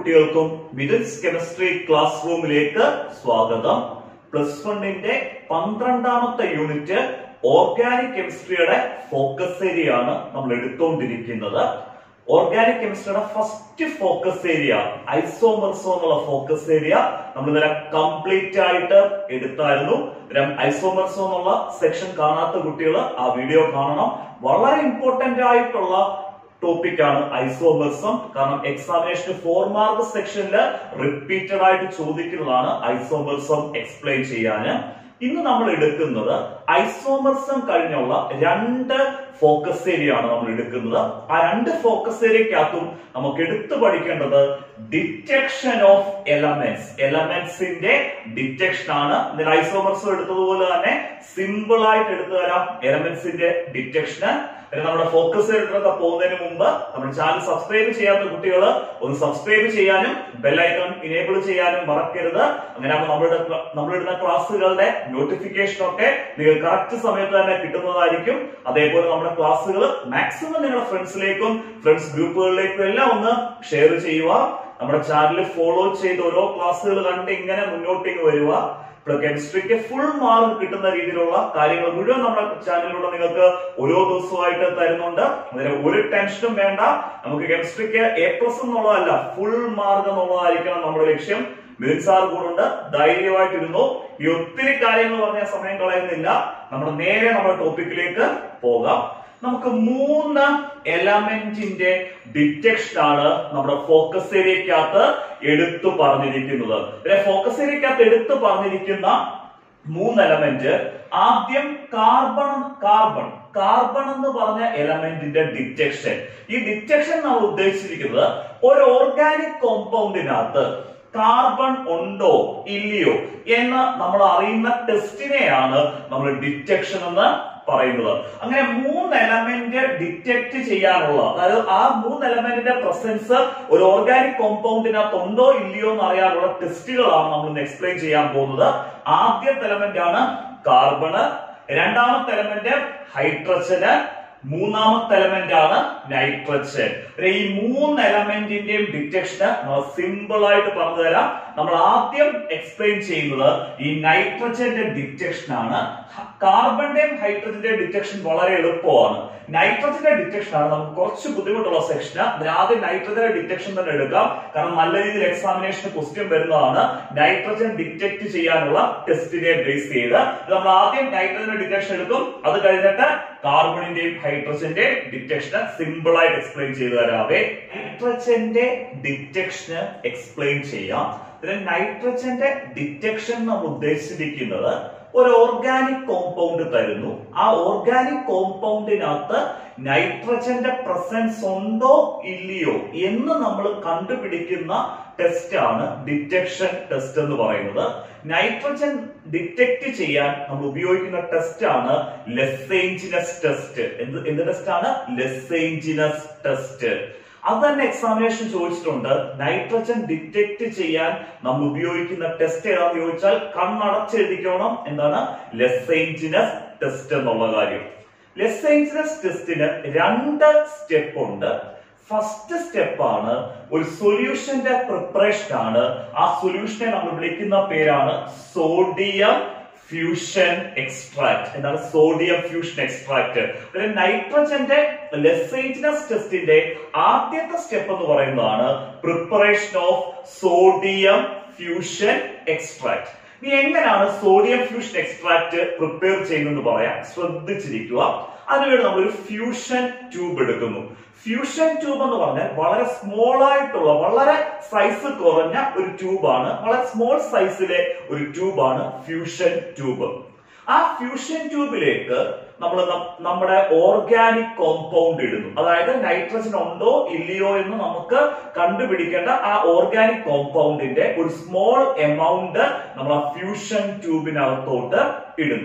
കുട്ടികൾക്കും മിഡിൽസ് chemistry class റൂമിലേക്ക് സ്വാഗതം പ്ലസ് വണ്ണിന്റെ പന്ത്രണ്ടാമത്തെ യൂണിറ്റ് ഓർഗാനിക് കെമിസ്ട്രിയുടെ ഫോക്കസ് ഏരിയ ആണ് നമ്മൾ എടുത്തുകൊണ്ടിരിക്കുന്നത് ഓർഗാനിക് കെമിസ്ട്രിയുടെ ഫസ്റ്റ് ഫോക്കസ് ഏരിയ ഐസോമർസോ എന്നുള്ള ഫോക്കസ് ഏരിയ നമ്മൾ ഇന്നലെ കംപ്ലീറ്റ് ആയിട്ട് എടുത്തായിരുന്നു ഐസോമർസോ എന്നുള്ള സെക്ഷൻ കാണാത്ത കുട്ടികൾ ആ വീഡിയോ കാണണം വളരെ ഇമ്പോർട്ടന്റ് ആയിട്ടുള്ള ടോപ്പിക് ആണ് ഐസോമർസം കാരണം എക്സാമിനേഷൻ ഫോർ മാർക്ക് സെക്ഷനിൽ റിപ്പീറ്റഡ് ആയിട്ട് ചോദിക്കുന്നതാണ് ഐസോമർസം എക്സ്പ്ലെയിൻ ചെയ്യാന് ഇന്ന് നമ്മൾ എടുക്കുന്നത് ഐസോമർസം കഴിഞ്ഞുള്ള രണ്ട് ഫോക്കസ് ഏരിയ ആണ് നമ്മൾ എടുക്കുന്നത് ആ രണ്ട് ഫോക്കസ് ഏരിയക്കകത്തും നമുക്ക് എടുത്തു പഠിക്കേണ്ടത് ഡിറ്റക്ഷൻ ഓഫ് എലമെന്റ്സ് എലമെന്റ്സിന്റെ ഡിറ്റക്ഷൻ ആണ് ഇതിൽ ഐസോമർസം എടുത്തതുപോലെ തന്നെ സിമ്പിൾ ആയിട്ട് എടുത്തു തരാം എലമെന്റ്സിന്റെ ഡിറ്റക്ഷന് പിന്നെ നമ്മുടെ ഫോക്കസ് ഏരിയയിലൊക്കെ പോകുന്നതിന് മുമ്പ് നമ്മുടെ ചാനൽ സബ്സ്ക്രൈബ് ചെയ്യാത്ത കുട്ടികൾ ഒന്ന് സബ്സ്ക്രൈബ് ചെയ്യാനും ബെല്ലൈക്കൺ ഇനേബിൾ ചെയ്യാനും മറക്കരുത് അങ്ങനെ നമ്മളുടെ നമ്മളിടുന്ന ക്ലാസ്സുകളുടെ നോട്ടിഫിക്കേഷൻ ഒക്കെ നിങ്ങൾ കറക്റ്റ് സമയത്ത് തന്നെ കിട്ടുന്നതായിരിക്കും അതേപോലെ നമ്മുടെ ക്ലാസ്സുകൾ മാക്സിമം നിങ്ങളുടെ ഫ്രണ്ട്സിലേക്കും ഫ്രണ്ട്സ് ഗ്രൂപ്പുകളിലേക്കും എല്ലാം ഒന്ന് ഷെയർ ചെയ്യുക നമ്മുടെ ചാനൽ ഫോളോ ചെയ്ത് ഓരോ ക്ലാസ്സുകൾ കണ്ട് ഇങ്ങനെ മുന്നോട്ടേക്ക് വരിക ഇപ്പോൾ കെമിസ്ട്രിക്ക് ഫുൾ മാർക്ക് കിട്ടുന്ന രീതിയിലുള്ള കാര്യങ്ങൾ മുഴുവൻ നമ്മുടെ ചാനലിലൂടെ നിങ്ങൾക്ക് ഓരോ ദിവസമായിട്ട് തരുന്നുണ്ട് അതിന് ഒരു ടെൻഷനും വേണ്ട നമുക്ക് കെമിസ്ട്രിക്ക് എ പ്ലസ് എന്നുള്ളതല്ല ഫുൾ മാർക്ക് എന്നുള്ളതായിരിക്കണം നമ്മുടെ ലക്ഷ്യം മിലിൻ സാർ കൂടുണ്ട് ധൈര്യമായിട്ടിരുന്നു ഈ ഒത്തിരി കാര്യങ്ങൾ പറഞ്ഞ സമയം കളയുന്നില്ല നമ്മൾ നേരെ നമ്മുടെ ടോപ്പിക്കിലേക്ക് പോകാം നമുക്ക് മൂന്ന് എലമെന്റിന്റെ ഡിറ്റക്ഷൻ ആണ് നമ്മുടെ ഫോക്കസ് ഏരിയക്കകത്ത് എടുത്തു പറഞ്ഞിരിക്കുന്നത് ഫോക്കസ് ഏരിയക്കകത്ത് എടുത്തു പറഞ്ഞിരിക്കുന്ന മൂന്ന് എലമെന്റ് ആദ്യം കാർബൺ കാർബൺ കാർബൺ എന്ന് പറഞ്ഞ എലമെന്റിന്റെ ഡിറ്റക്ഷൻ ഈ ഡിറ്റക്ഷൻ നമ്മൾ ഉദ്ദേശിച്ചിരിക്കുന്നത് ഒരു ഓർഗാനിക് കോമ്പൗണ്ടിനകത്ത് കാർബൺ ഉണ്ടോ ഇല്ലയോ എന്ന് നമ്മൾ അറിയുന്ന ടെസ്റ്റിനെയാണ് നമ്മൾ ഡിറ്റക്ഷൻ എന്ന് പറയുന്നത് അങ്ങനെ മൂന്ന് എലമെന്റ് ഡിറ്റക്ട് ചെയ്യാനുള്ള അതായത് ആ മൂന്ന് എലമെന്റിന്റെ പ്രസൻസ് ഒരു ഓർഗാനിക് കോമ്പൗണ്ടിനകത്ത് ഉണ്ടോ ഇല്ലയോ എന്ന് അറിയാനുള്ള ടെസ്റ്റുകളാണ് നമ്മൾ ഇന്ന് എക്സ്പ്ലെയിൻ ചെയ്യാൻ പോകുന്നത് ആദ്യത്തെ എലമെന്റ് ആണ് കാർബണ് രണ്ടാമത്തെ എലമെന്റ് ഹൈഡ്രജന് മൂന്നാമത്തെ എലമെന്റ് ആണ് നൈട്രജൻ ഈ മൂന്ന് എലമെന്റിന്റെയും ഡിറ്റക്ഷന് നമ്മൾ സിമ്പിൾ ആയിട്ട് പറഞ്ഞു തരാം നമ്മൾ ആദ്യം എക്സ്പ്ലെയിൻ ചെയ്യുന്നത് ഈ നൈട്രജന്റെ ഡിറ്റക്ഷൻ ആണ് കാർബണിന്റെയും ഹൈഡ്രജന്റെയും ഡിറ്റക്ഷൻ വളരെ എളുപ്പമാണ് നൈട്രജന്റെ ഡിറ്റക്ഷൻ ആണ് നമുക്ക് കുറച്ച് ബുദ്ധിമുട്ടുള്ള സെക്ഷന് അതിൽ ആദ്യം നൈട്രജന്റെ ഡിറ്റക്ഷൻ തന്നെ എടുക്കാം കാരണം നല്ല രീതിയിൽ എക്സാമിനേഷൻ ക്വസ്റ്റ്യൻ വരുന്നതാണ് നൈട്രജൻ ഡിറ്റക്ട് ചെയ്യാനുള്ള ടെസ്റ്റിനെ ബേസ് ചെയ്ത് നമ്മൾ ആദ്യം നൈട്രജന്റെ ഡിറ്റക്ഷൻ എടുക്കും അത് കഴിഞ്ഞിട്ട് കാർബണിന്റെയും ഹൈഡ്രജന്റെയും ഡിറ്റക്ഷന് സിമ്പിൾ ആയിട്ട് എക്സ്പ്ലെയിൻ ചെയ്തു തരാവേ നൈട്രജന്റെ ഡിറ്റക്ഷന് എക്സ്പ്ലെയിൻ ചെയ്യാം ഇതിൽ നൈട്രജന്റെ ഡിറ്റക്ഷൻ നമ്മൾ ഉദ്ദേശിച്ചിരിക്കുന്നത് ഒരു ഓർഗാനിക് കോമ്പൗണ്ട് തരുന്നു ആ ഓർഗാനിക് കോമ്പൗണ്ടിനകത്ത് നൈട്രജന്റെ പ്രസൻസ് ഉണ്ടോ ഇല്ലയോ എന്ന് നമ്മൾ കണ്ടുപിടിക്കുന്ന ടെസ്റ്റ് ആണ് ഡിറ്റക്ഷൻ ടെസ്റ്റ് എന്ന് പറയുന്നത് നൈട്രജൻ ഡിറ്റക്ട് ചെയ്യാൻ നമ്മൾ ഉപയോഗിക്കുന്ന ടെസ്റ്റ് ആണ് ലെസേഞ്ചിനസ് ടെസ്റ്റ് എന്ത് എന്ത് ടെസ്റ്റ് ആണ് ലെസേഞ്ചിനസ് ടെസ്റ്റ് അത് തന്നെ എക്സാമിനേഷൻ ചോദിച്ചിട്ടുണ്ട് നൈട്രജൻ ഡിറ്റക്ട് ചെയ്യാൻ നമ്മൾ ഉപയോഗിക്കുന്ന ടെസ്റ്റ് ഏതാണെന്ന് ചോദിച്ചാൽ കണ്ണടച്ചെഴുതിക്കണം എന്താണ് ലെസൈൻജിനസ് ടെസ്റ്റ് എന്നുള്ള കാര്യം ലെസൈൻജിനസ് ടെസ്റ്റിന് രണ്ട് സ്റ്റെപ്പ് ഉണ്ട് ഫസ്റ്റ് സ്റ്റെപ്പ് ആണ് ഒരു സൊല്യൂഷന്റെ പ്രിപ്പറേഷൻ ആണ് ആ സൊല്യൂഷനെ നമ്മൾ വിളിക്കുന്ന പേരാണ് സോഡിയം ഫ്യൂഷൻ എക്സ്ട്രാക്ട് എന്താണ് സോഡിയം ഫ്യൂഷൻ എക്സ്ട്രാക്ട് നൈട്രജന്റെ ലെസേജിനസ് ടെസ്റ്റിന്റെ ആദ്യത്തെ സ്റ്റെപ്പ് എന്ന് പറയുന്നതാണ് preparation of sodium fusion extract ഇനി എങ്ങനെയാണ് സോഡിയം ഫ്യൂഷൻ എക്സ്ട്രാക്ട് പ്രിപ്പയർ ചെയ്യുന്നത് പറയാം ശ്രദ്ധിച്ചിരിക്കുക അതിനുവേണ്ടി നമ്മൾ ഒരു ഫ്യൂഷൻ ട്യൂബ് എടുക്കുന്നു ഫ്യൂഷൻ ട്യൂബ് എന്ന് പറഞ്ഞാൽ വളരെ സ്മോൾ ആയിട്ടുള്ള വളരെ സൈസ് കുറഞ്ഞ ഒരു ട്യൂബാണ് വളരെ സ്മോൾ സൈസിലെ ഒരു ട്യൂബാണ് ഫ്യൂഷൻ ട്യൂബ് ആ ഫ്യൂഷൻ ട്യൂബിലേക്ക് നമ്മൾ നമ്മുടെ ഓർഗാനിക് കോമ്പൗണ്ട് ഇടുന്നു അതായത് നൈട്രജൻ ഉണ്ടോ ഇല്ലയോ എന്ന് നമുക്ക് കണ്ടുപിടിക്കേണ്ട ആ ഓർഗാനിക് കോമ്പൗണ്ടിന്റെ ഒരു സ്മോൾ എമൗണ്ട് നമ്മൾ ആ ഫ്യൂഷൻ ട്യൂബിനകത്തോട്ട് ഇടുന്നു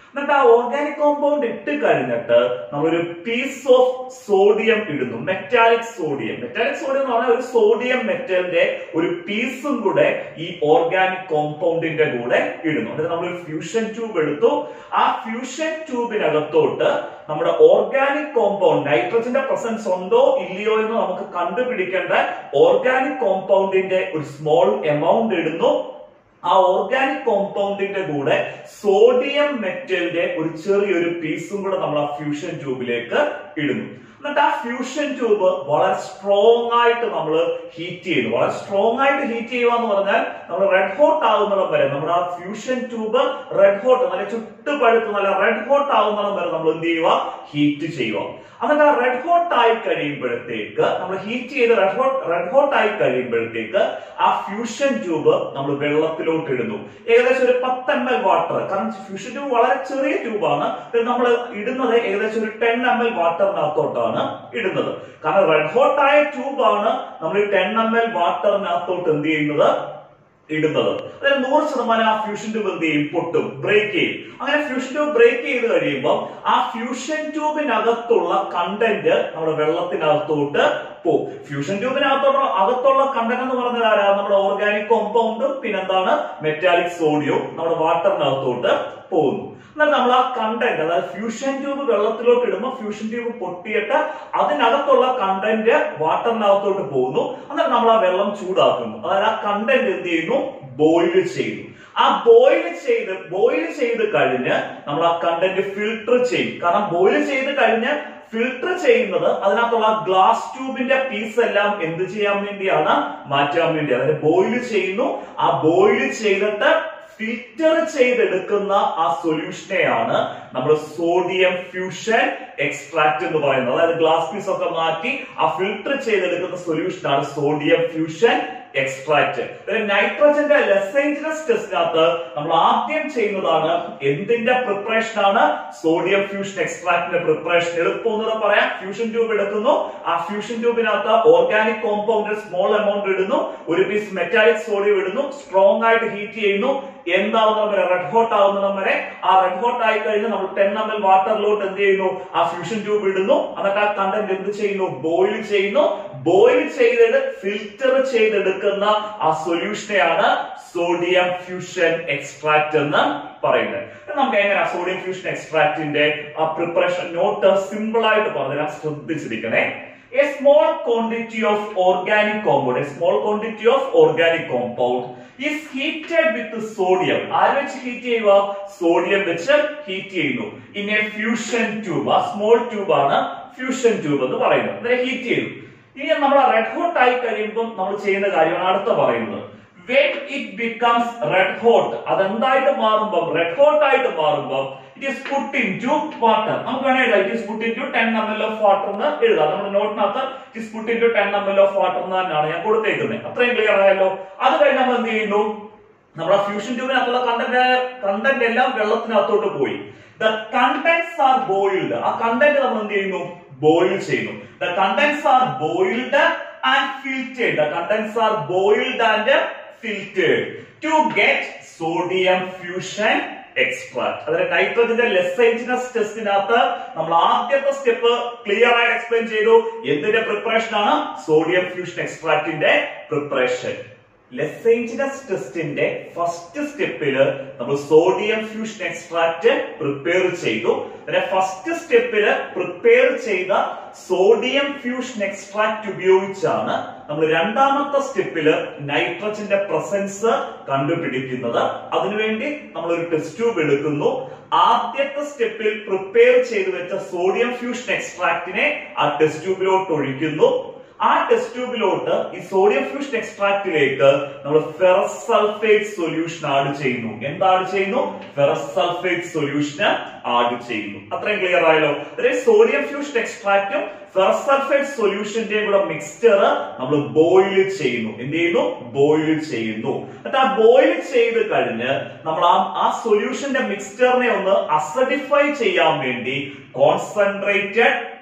എന്നിട്ട് ആ ഓർഗാനിക് കോമ്പൗണ്ട് ഇട്ട് കഴിഞ്ഞിട്ട് നമ്മളൊരു പീസ് ഓഫ് സോഡിയം ഇടുന്നു മെറ്റാലിക് സോഡിയം മെറ്റാലിക് സോഡിയം എന്ന് പറഞ്ഞാൽ ഒരു സോഡിയം മെറ്റലിന്റെ ഒരു പീസും കൂടെ ഈ ഓർഗാനിക് കോമ്പൗണ്ടിന്റെ കൂടെ ഇടുന്നു അതായത് നമ്മൾ ഒരു ഫ്യൂഷൻ ട്യൂബ് എടുത്തു ആ ഫ്യൂഷൻ ട്യൂബിനകത്തോട്ട് നമ്മുടെ ഓർഗാനിക് കോമ്പൗണ്ട് നൈട്രജന്റെ പ്രസൻസ് ഉണ്ടോ ഇല്ലയോ എന്ന് നമുക്ക് കണ്ടുപിടിക്കേണ്ട ഓർഗാനിക് കോമ്പൗണ്ടിന്റെ ഒരു സ്മോൾ എമൗണ്ട് ഇടുന്നു ആ ഓർഗാനിക് കോമ്പൗണ്ടിന്റെ കൂടെ സോഡിയം മെറ്റലിന്റെ ഒരു ചെറിയൊരു പീസും കൂടെ നമ്മൾ ആ ഫ്യൂഷൻ ട്യൂബിലേക്ക് ഇടുന്നു എന്നിട്ട് ആ ഫ്യൂഷൻ ട്യൂബ് വളരെ സ്ട്രോങ് ആയിട്ട് നമ്മൾ ഹീറ്റ് ചെയ്യുന്നു വളരെ സ്ട്രോങ് ആയിട്ട് ഹീറ്റ് ചെയ്യുക എന്ന് പറഞ്ഞാൽ നമ്മൾ റെഡ് ഹോട്ട് ആകുന്നിടം വരെ നമ്മുടെ ആ ഫ്യൂഷൻ ട്യൂബ് റെഡ് ഹോട്ട് നല്ല ചുട്ടുപഴുത്ത് നല്ല റെഡ് ഹോട്ട് ആകുന്നിടം വരെ നമ്മൾ എന്ത് ചെയ്യുക ഹീറ്റ് ചെയ്യുക എന്നിട്ട് ആ റെഡ് ഹോട്ട് ആയി കഴിയുമ്പോഴത്തേക്ക് നമ്മൾ ഹീറ്റ് ചെയ്ത് റെഡ് ഹോട്ട് റെഡ് ഹോട്ട് ആയി കഴിയുമ്പോഴത്തേക്ക് ആ ഫ്യൂഷൻ ട്യൂബ് നമ്മൾ വെള്ളത്തിലോട്ട് ഇടുന്നു ഏകദേശം ഒരു പത്ത് എം എൽ വാട്ടർ കാരണം ഫ്യൂഷൻ ട്യൂബ് വളരെ ചെറിയ ട്യൂബാണ് നമ്മൾ ഇടുന്നത് ഏകദേശം ഒരു ടെൻ എം എൽ വാട്ടറിനകത്തോട്ടാണ് ഇടുന്നത് കാരണം റെഡ് ഹോട്ട് ആയ ട്യൂബാണ് നമ്മൾ ഈ ടെൻ എം എൽ വാട്ടറിനകത്തോട്ട് എന്ത് ചെയ്യുന്നത് ഇടുന്നത് അതായത് നൂറ് ശതമാനം ആ ഫ്യൂഷൻ ട്യൂബ് എന്ത് ചെയ്യും പൊട്ടും ബ്രേക്ക് ചെയ്യും അങ്ങനെ ഫ്യൂഷൻ ട്യൂബ് ബ്രേക്ക് ചെയ്ത് കഴിയുമ്പോൾ ആ ഫ്യൂഷൻ ട്യൂബിനകത്തുള്ള കണ്ടന്റ് നമ്മുടെ വെള്ളത്തിനകത്തോട്ട് പോകും ഫ്യൂഷൻ ട്യൂബിനകത്തോട്ട് അകത്തുള്ള കണ്ടന്റ് എന്ന് പറഞ്ഞാൽ ആരാ നമ്മുടെ ഓർഗാനിക് കോമ്പൗണ്ടും പിന്നെന്താണ് മെറ്റാലിക് സോഡിയവും നമ്മുടെ വാട്ടറിനകത്തോട്ട് പോകുന്നു എന്നാൽ നമ്മൾ ആ കണ്ടന്റ് അതായത് ഫ്യൂഷൻ ട്യൂബ് വെള്ളത്തിലോട്ട് ഇടുമ്പോൾ ഫ്യൂഷൻ ട്യൂബ് പൊട്ടിയിട്ട് അതിനകത്തുള്ള കണ്ടന്റ് വാട്ടറിനകത്തോട്ട് പോകുന്നു എന്നാൽ നമ്മൾ ആ വെള്ളം ചൂടാക്കുന്നു അതായത് ആ കണ്ടന്റ് എന്ത് ചെയ്യുന്നു ബോയിൽ ചെയ്യുന്നു ആ ബോയിൽ ചെയ്ത് ബോയിൽ ചെയ്ത് കഴിഞ്ഞ് നമ്മൾ ആ കണ്ടന്റ് ഫിൽട്ടർ ചെയ്യും കാരണം ബോയിൽ ചെയ്ത് കഴിഞ്ഞ് ഫിൽട്ടർ ചെയ്യുന്നത് അതിനകത്തുള്ള ഗ്ലാസ് ട്യൂബിന്റെ പീസ് എല്ലാം എന്ത് ചെയ്യാൻ വേണ്ടിയാണ് മാറ്റാൻ വേണ്ടി അതായത് ബോയിൽ ചെയ്യുന്നു ആ ബോയിൽ ചെയ്തിട്ട് ഫിൽറ്റർ ചെയ്തെടുക്കുന്ന ആ സൊല്യൂഷനെയാണ് നമ്മൾ സോഡിയം ഫ്യൂഷൻ എക്സ്ട്രാക്ട് എന്ന് പറയുന്നത് അതായത് ഗ്ലാസ് പീസ് ഒക്കെ മാറ്റി ആ ഫിൽട്ടർ ചെയ്തെടുക്കുന്ന സൊല്യൂഷനാണ് സോഡിയം ഫ്യൂഷൻ എക്സ്ട്രാക്ട് നൈട്രജന്റെ ലെസേഞ്ചനസ് ടെസ്റ്റിനകത്ത് നമ്മൾ ആദ്യം ചെയ്യുന്നതാണ് എന്തിന്റെ പ്രിപ്പറേഷൻ ആണ് സോഡിയം ഫ്യൂഷൻ എക്സ്ട്രാക്ടിന്റെ പ്രിപ്പറേഷൻ എളുപ്പം എന്ന് പറയാം ഫ്യൂഷൻ ട്യൂബ് എടുക്കുന്നു ആ ഫ്യൂഷൻ ട്യൂബിനകത്ത് ഓർഗാനിക് കോമ്പൗണ്ട് സ്മോൾ എമൗണ്ട് ഇടുന്നു ഒരു പീസ് മെറ്റാലിക് സോഡിയം ഇടുന്നു സ്ട്രോങ് ആയിട്ട് ഹീറ്റ് ചെയ്യുന്നു എന്താവുന്ന വരെ റെഡ് ഹോട്ട് ആവുന്നിടം വരെ ആ റെഡ് ഹോട്ട് ആയി കഴിഞ്ഞ് നമ്മൾ ടെൻ എം എൽ വാട്ടറിലോട്ട് എന്ത് ചെയ്യുന്നു ആ ഫ്യൂഷൻ ട്യൂബ് ഇടുന്നു എന്നിട്ട് ആ കണ്ടന്റ് എന്ത് ചെയ്യുന്നു ബോയിൽ ചെയ്യുന്നു ബോയിൽ ചെയ്തിട്ട് ഫിൽറ്റർ ചെയ്തെടുക്കുന്ന ആ സൊല്യൂഷനെയാണ് സോഡിയം ഫ്യൂഷൻ എക്സ്ട്രാക്ട് എന്ന് പറയുന്നത് നമുക്ക് എങ്ങനെ സോഡിയം ഫ്യൂഷൻ എക്സ്ട്രാക്ടിന്റെ ആ പ്രിപ്പറേഷൻ നോട്ട് സിമ്പിൾ ആയിട്ട് പറഞ്ഞുതരാം ശ്രദ്ധിച്ചിരിക്കണേ A small quantity of organic compound, a small quantity of organic compound is heated with sodium. ആര് വെച്ച് ഹീറ്റ് ചെയ്യുക സോഡിയം വെച്ച് ഹീറ്റ് ചെയ്യുന്നു ഇൻ എ ഫ്യൂഷൻ ട്യൂബ് ആ സ്മോൾ ട്യൂബ് ആണ് ഫ്യൂഷൻ ട്യൂബ് എന്ന് പറയുന്നത് അതിനെ ഹീറ്റ് ചെയ്തു ഇനി നമ്മൾ റെഡ് ഹോട്ട് ആയി കഴിയുമ്പോൾ നമ്മൾ ചെയ്യുന്ന കാര്യമാണ് അടുത്ത പറയുന്നത് when it becomes red hot അതെന്തായിട്ട് മാറുമ്പോൾ റെഡ് ഹോട്ട് ആയിട്ട് മാറുമ്പോൾ it is put in to water നമുക്ക് വേണേ എഴുതാം it is put in to ten M L of water എന്ന് എഴുതാം നമ്മുടെ നോട്ടിനകത്ത് it is put in to ten M L of water എന്ന് തന്നെയാണ് ഞാൻ കൊടുത്തേക്കുന്നത് അത്രയും ക്ലിയർ ആയല്ലോ അത് കഴിഞ്ഞ് നമ്മൾ എന്ത് ചെയ്യുന്നു നമ്മുടെ ഫ്യൂഷൻ ട്യൂബിനകത്തുള്ള കണ്ടന്റ് കണ്ടന്റ് എല്ലാം വെള്ളത്തിനകത്തോട്ട് പോയി ദ കണ്ടന്റ്സ് ആർ ബോയിൽഡ് ആ കണ്ടന്റ് നമ്മൾ എന്ത് ചെയ്യുന്നു ബോയിൽ ചെയ്യുന്നു the contents are boiled and filtered the contents are boiled and filtered to get sodium fusion extract അതായത് നൈട്രജന്റെ ലെസൈജിനസ് ടെസ്റ്റിനകത്ത് നമ്മൾ ആദ്യത്തെ സ്റ്റെപ്പ് ക്ലിയർ ആയി എക്സ്പ്ലെയിൻ ചെയ്തു എന്തിന്റെ പ്രിപ്പറേഷൻ ആണ് സോഡിയം ഫ്യൂഷൻ എക്സ്ട്രാക്ടിന്റെ പ്രിപ്പറേഷൻ ലെസൈജിനസ് ടെസ്റ്റിന്റെ ഫസ്റ്റ് സ്റ്റെപ്പില് നമ്മൾ സോഡിയം ഫ്യൂഷൻ എക്സ്ട്രാക്ട് പ്രിപ്പയർ ചെയ്തു പിന്നെ ഫസ്റ്റ് സ്റ്റെപ്പില് പ്രിപ്പയർ ചെയ്ത സോഡിയം ഫ്യൂഷൻ എക്സ്ട്രാക്ട് ഉപയോഗിച്ചാണ് നമ്മൾ രണ്ടാമത്തെ സ്റ്റെപ്പില് നൈട്രജന്റെ പ്രസൻസ് കണ്ടുപിടിക്കുന്നത് അതിനുവേണ്ടി നമ്മൾ ഒരു ടെസ്റ്റ് ട്യൂബ് എടുക്കുന്നു ആദ്യത്തെ സ്റ്റെപ്പിൽ പ്രിപ്പയർ ചെയ്തു വെച്ച സോഡിയം ഫ്യൂഷൻ എക്സ്ട്രാക്റ്റിനെ ആ ടെസ്റ്റ് ട്യൂബിലോട്ട് ഒഴിക്കുന്നു ആ ടെസ്റ്റ് ട്യൂബിലോട്ട് ഈ സോഡിയം ഫ്യൂഷൻ എക്സ്ട്രാക്റ്റിലേക്ക് നമ്മൾ ഫെറസ് സൾഫേറ്റ് സൊല്യൂഷൻ ആഡ് ചെയ്യുന്നു എന്താണ് ചെയ്യുന്നു ഫെറസ് സൾഫേറ്റ് സൊല്യൂഷൻ ആഡ് ചെയ്യുന്നു അത്രയും ക്ലിയർ ആയല്ലോ അതായത് സോഡിയം ഫ്യൂഷൻ എക്സ്ട്രാക്റ്റും ഫെറസ് സൾഫേറ്റ് സൊല്യൂഷന്റെയും കൂടെ മിക്സ്ചർ നമ്മൾ ബോയിൽ ചെയ്യുന്നു എന്ത് ചെയ്യുന്നു ബോയിൽ ചെയ്യുന്നു എന്നിട്ട് ആ ബോയിൽ ചെയ്ത് കഴിഞ്ഞ് നമ്മൾ ആ ആ സൊല്യൂഷന്റെ മിക്സ്ചറിനെ ഒന്ന് അസഡിഫൈ ചെയ്യാൻ വേണ്ടി കോൺസെൻട്രേറ്റഡ്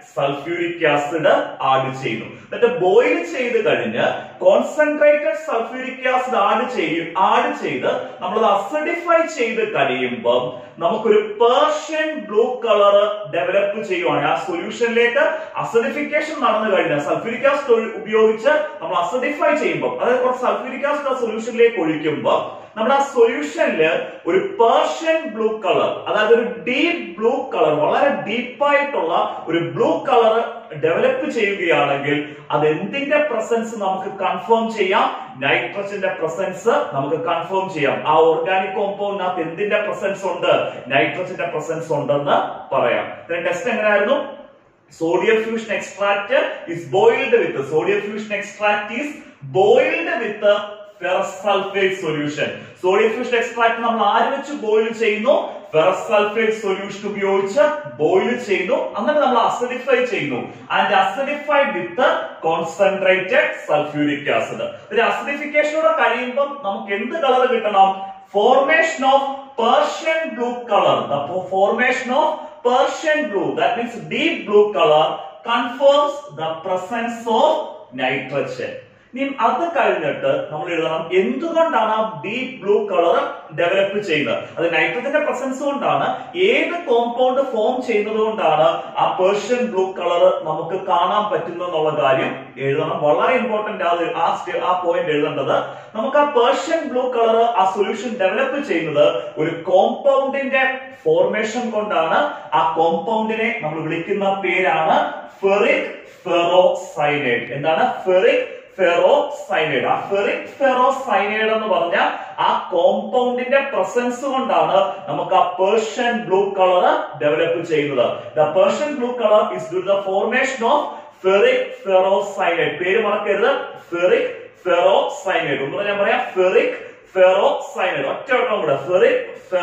സൾഫ്യൂരിക് ആസിഡ് ആഡ് ചെയ്യുന്നു എന്നിട്ട് ബോയിൽ ചെയ്ത് കഴിഞ്ഞ് കോൺസെൻട്രേറ്റഡ് സൾഫ്യൂരിക് ആസിഡ് ആഡ് ചെയ്യും ആഡ് ചെയ്ത് നമ്മൾ അസിഡിഫൈ ചെയ്ത് കഴിയുമ്പോൾ നമുക്കൊരു പേർഷ്യൻ ബ്ലൂ കളർ ഡെവലപ്പ് ചെയ്യുവാണ് ആ സൊല്യൂഷനിലേക്ക് അസിഡിഫിക്കേഷൻ നടന്നു കഴിഞ്ഞാൽ സൾഫ്യൂരിക് ആസിഡ് ഉപയോഗിച്ച് നമ്മൾ അസിഡിഫൈ ചെയ്യുമ്പോൾ അതായത് കുറച്ച് സൾഫ്യൂരിക് ആസിഡ് ആ സൊല്യൂഷനിലേക്ക് ഒഴിക്കുമ്പോൾ നമ്മുടെ ആ സൊല്യൂഷനില് ഒരു പേർഷ്യൻ ബ്ലൂ കളർ അതായത് ഒരു ഡീപ് ബ്ലൂ കളർ വളരെ ഡീപ്പായിട്ടുള്ള ഒരു ബ്ലൂ കളർ ഡെവലപ്പ് ചെയ്യുകയാണെങ്കിൽ അത് എന്തിന്റെ പ്രസൻസ് നമുക്ക് കൺഫേം ചെയ്യാം നൈട്രജന്റെ പ്രസൻസ് നമുക്ക് കൺഫേം ചെയ്യാം ആ ഓർഗാനിക് കോമ്പൗണ്ടിനകത്ത് എന്തിന്റെ പ്രസൻസ് ഉണ്ട് നൈട്രജന്റെ പ്രസൻസ് ഉണ്ടെന്ന് പറയാം ടെസ്റ്റ് എങ്ങനെയായിരുന്നു sodium fusion extract is boiled with sodium fusion extract is boiled with ferrous sulfate solution sodium fusion extract നമ്മൾ ആര് വെച്ച് ബോയിൽ ചെയ്യുന്നു ferrous sulfate solution ഉപയോഗിച്ച് ബോയിൽ ചെയ്യുന്നു എന്നിട്ട് നമ്മൾ അസിഡിഫൈ ചെയ്യുന്നു and acidified with concentrated sulphuric acid ഒരു അസിഡിഫിക്കേഷനോടെ കഴിയുമ്പോൾ നമുക്ക് എന്ത് കളർ കിട്ടണം formation of Persian blue color the formation of Persian blue, that means deep blue color, confirms the presence of nitrogen. ഇനി അത് കഴിഞ്ഞിട്ട് നമ്മൾ എഴുതണം എന്തുകൊണ്ടാണ് ആ ഡീപ് ബ്ലൂ കളർ ഡെവലപ്പ് ചെയ്യുന്നത് അത് നൈട്രജന്റെ പ്രസൻസ് കൊണ്ടാണ് ഏത് കോമ്പൗണ്ട് ഫോം ചെയ്യുന്നത് കൊണ്ടാണ് ആ പേർഷ്യൻ ബ്ലൂ കളർ നമുക്ക് കാണാൻ പറ്റുന്നത് എന്നുള്ള കാര്യം എഴുതണം വളരെ ഇമ്പോർട്ടന്റ് ആ സ്റ്റെ- ആ പോയിന്റ് എഴുതേണ്ടത് നമുക്ക് ആ പേർഷ്യൻ ബ്ലൂ കളർ ആ സൊല്യൂഷൻ ഡെവലപ്പ് ചെയ്യുന്നത് ഒരു കോമ്പൗണ്ടിന്റെ ഫോർമേഷൻ കൊണ്ടാണ് ആ കോമ്പൗണ്ടിനെ നമ്മൾ വിളിക്കുന്ന പേരാണ് ഫെറിക് ഫെറോസൈനൈഡ് എന്താണ് ഫെറിക് ഫെറോസൈനൈഡ് ആ ഫെറിക് ഫെറോസൈനൈഡ് എന്ന് പറഞ്ഞ ആ കോമ്പൗണ്ടിന്റെ പ്രസൻസ് കൊണ്ടാണ് നമുക്ക് ആ പേർഷ്യൻ ബ്ലൂ കളർ ഡെവലപ്പ് ചെയ്യുന്നത് the Persian blue colour is due the formation of ferric ferrocyanide പേര് മറക്കരുത് ഫെറിക് ഫെറോസൈനൈഡ് ഒന്ന് ഞാൻ പറയാം ഫെറിക് ഫെറോസൈനൈഡ് ഒറ്റ വട്ടം കൂടെ ഫെറിക്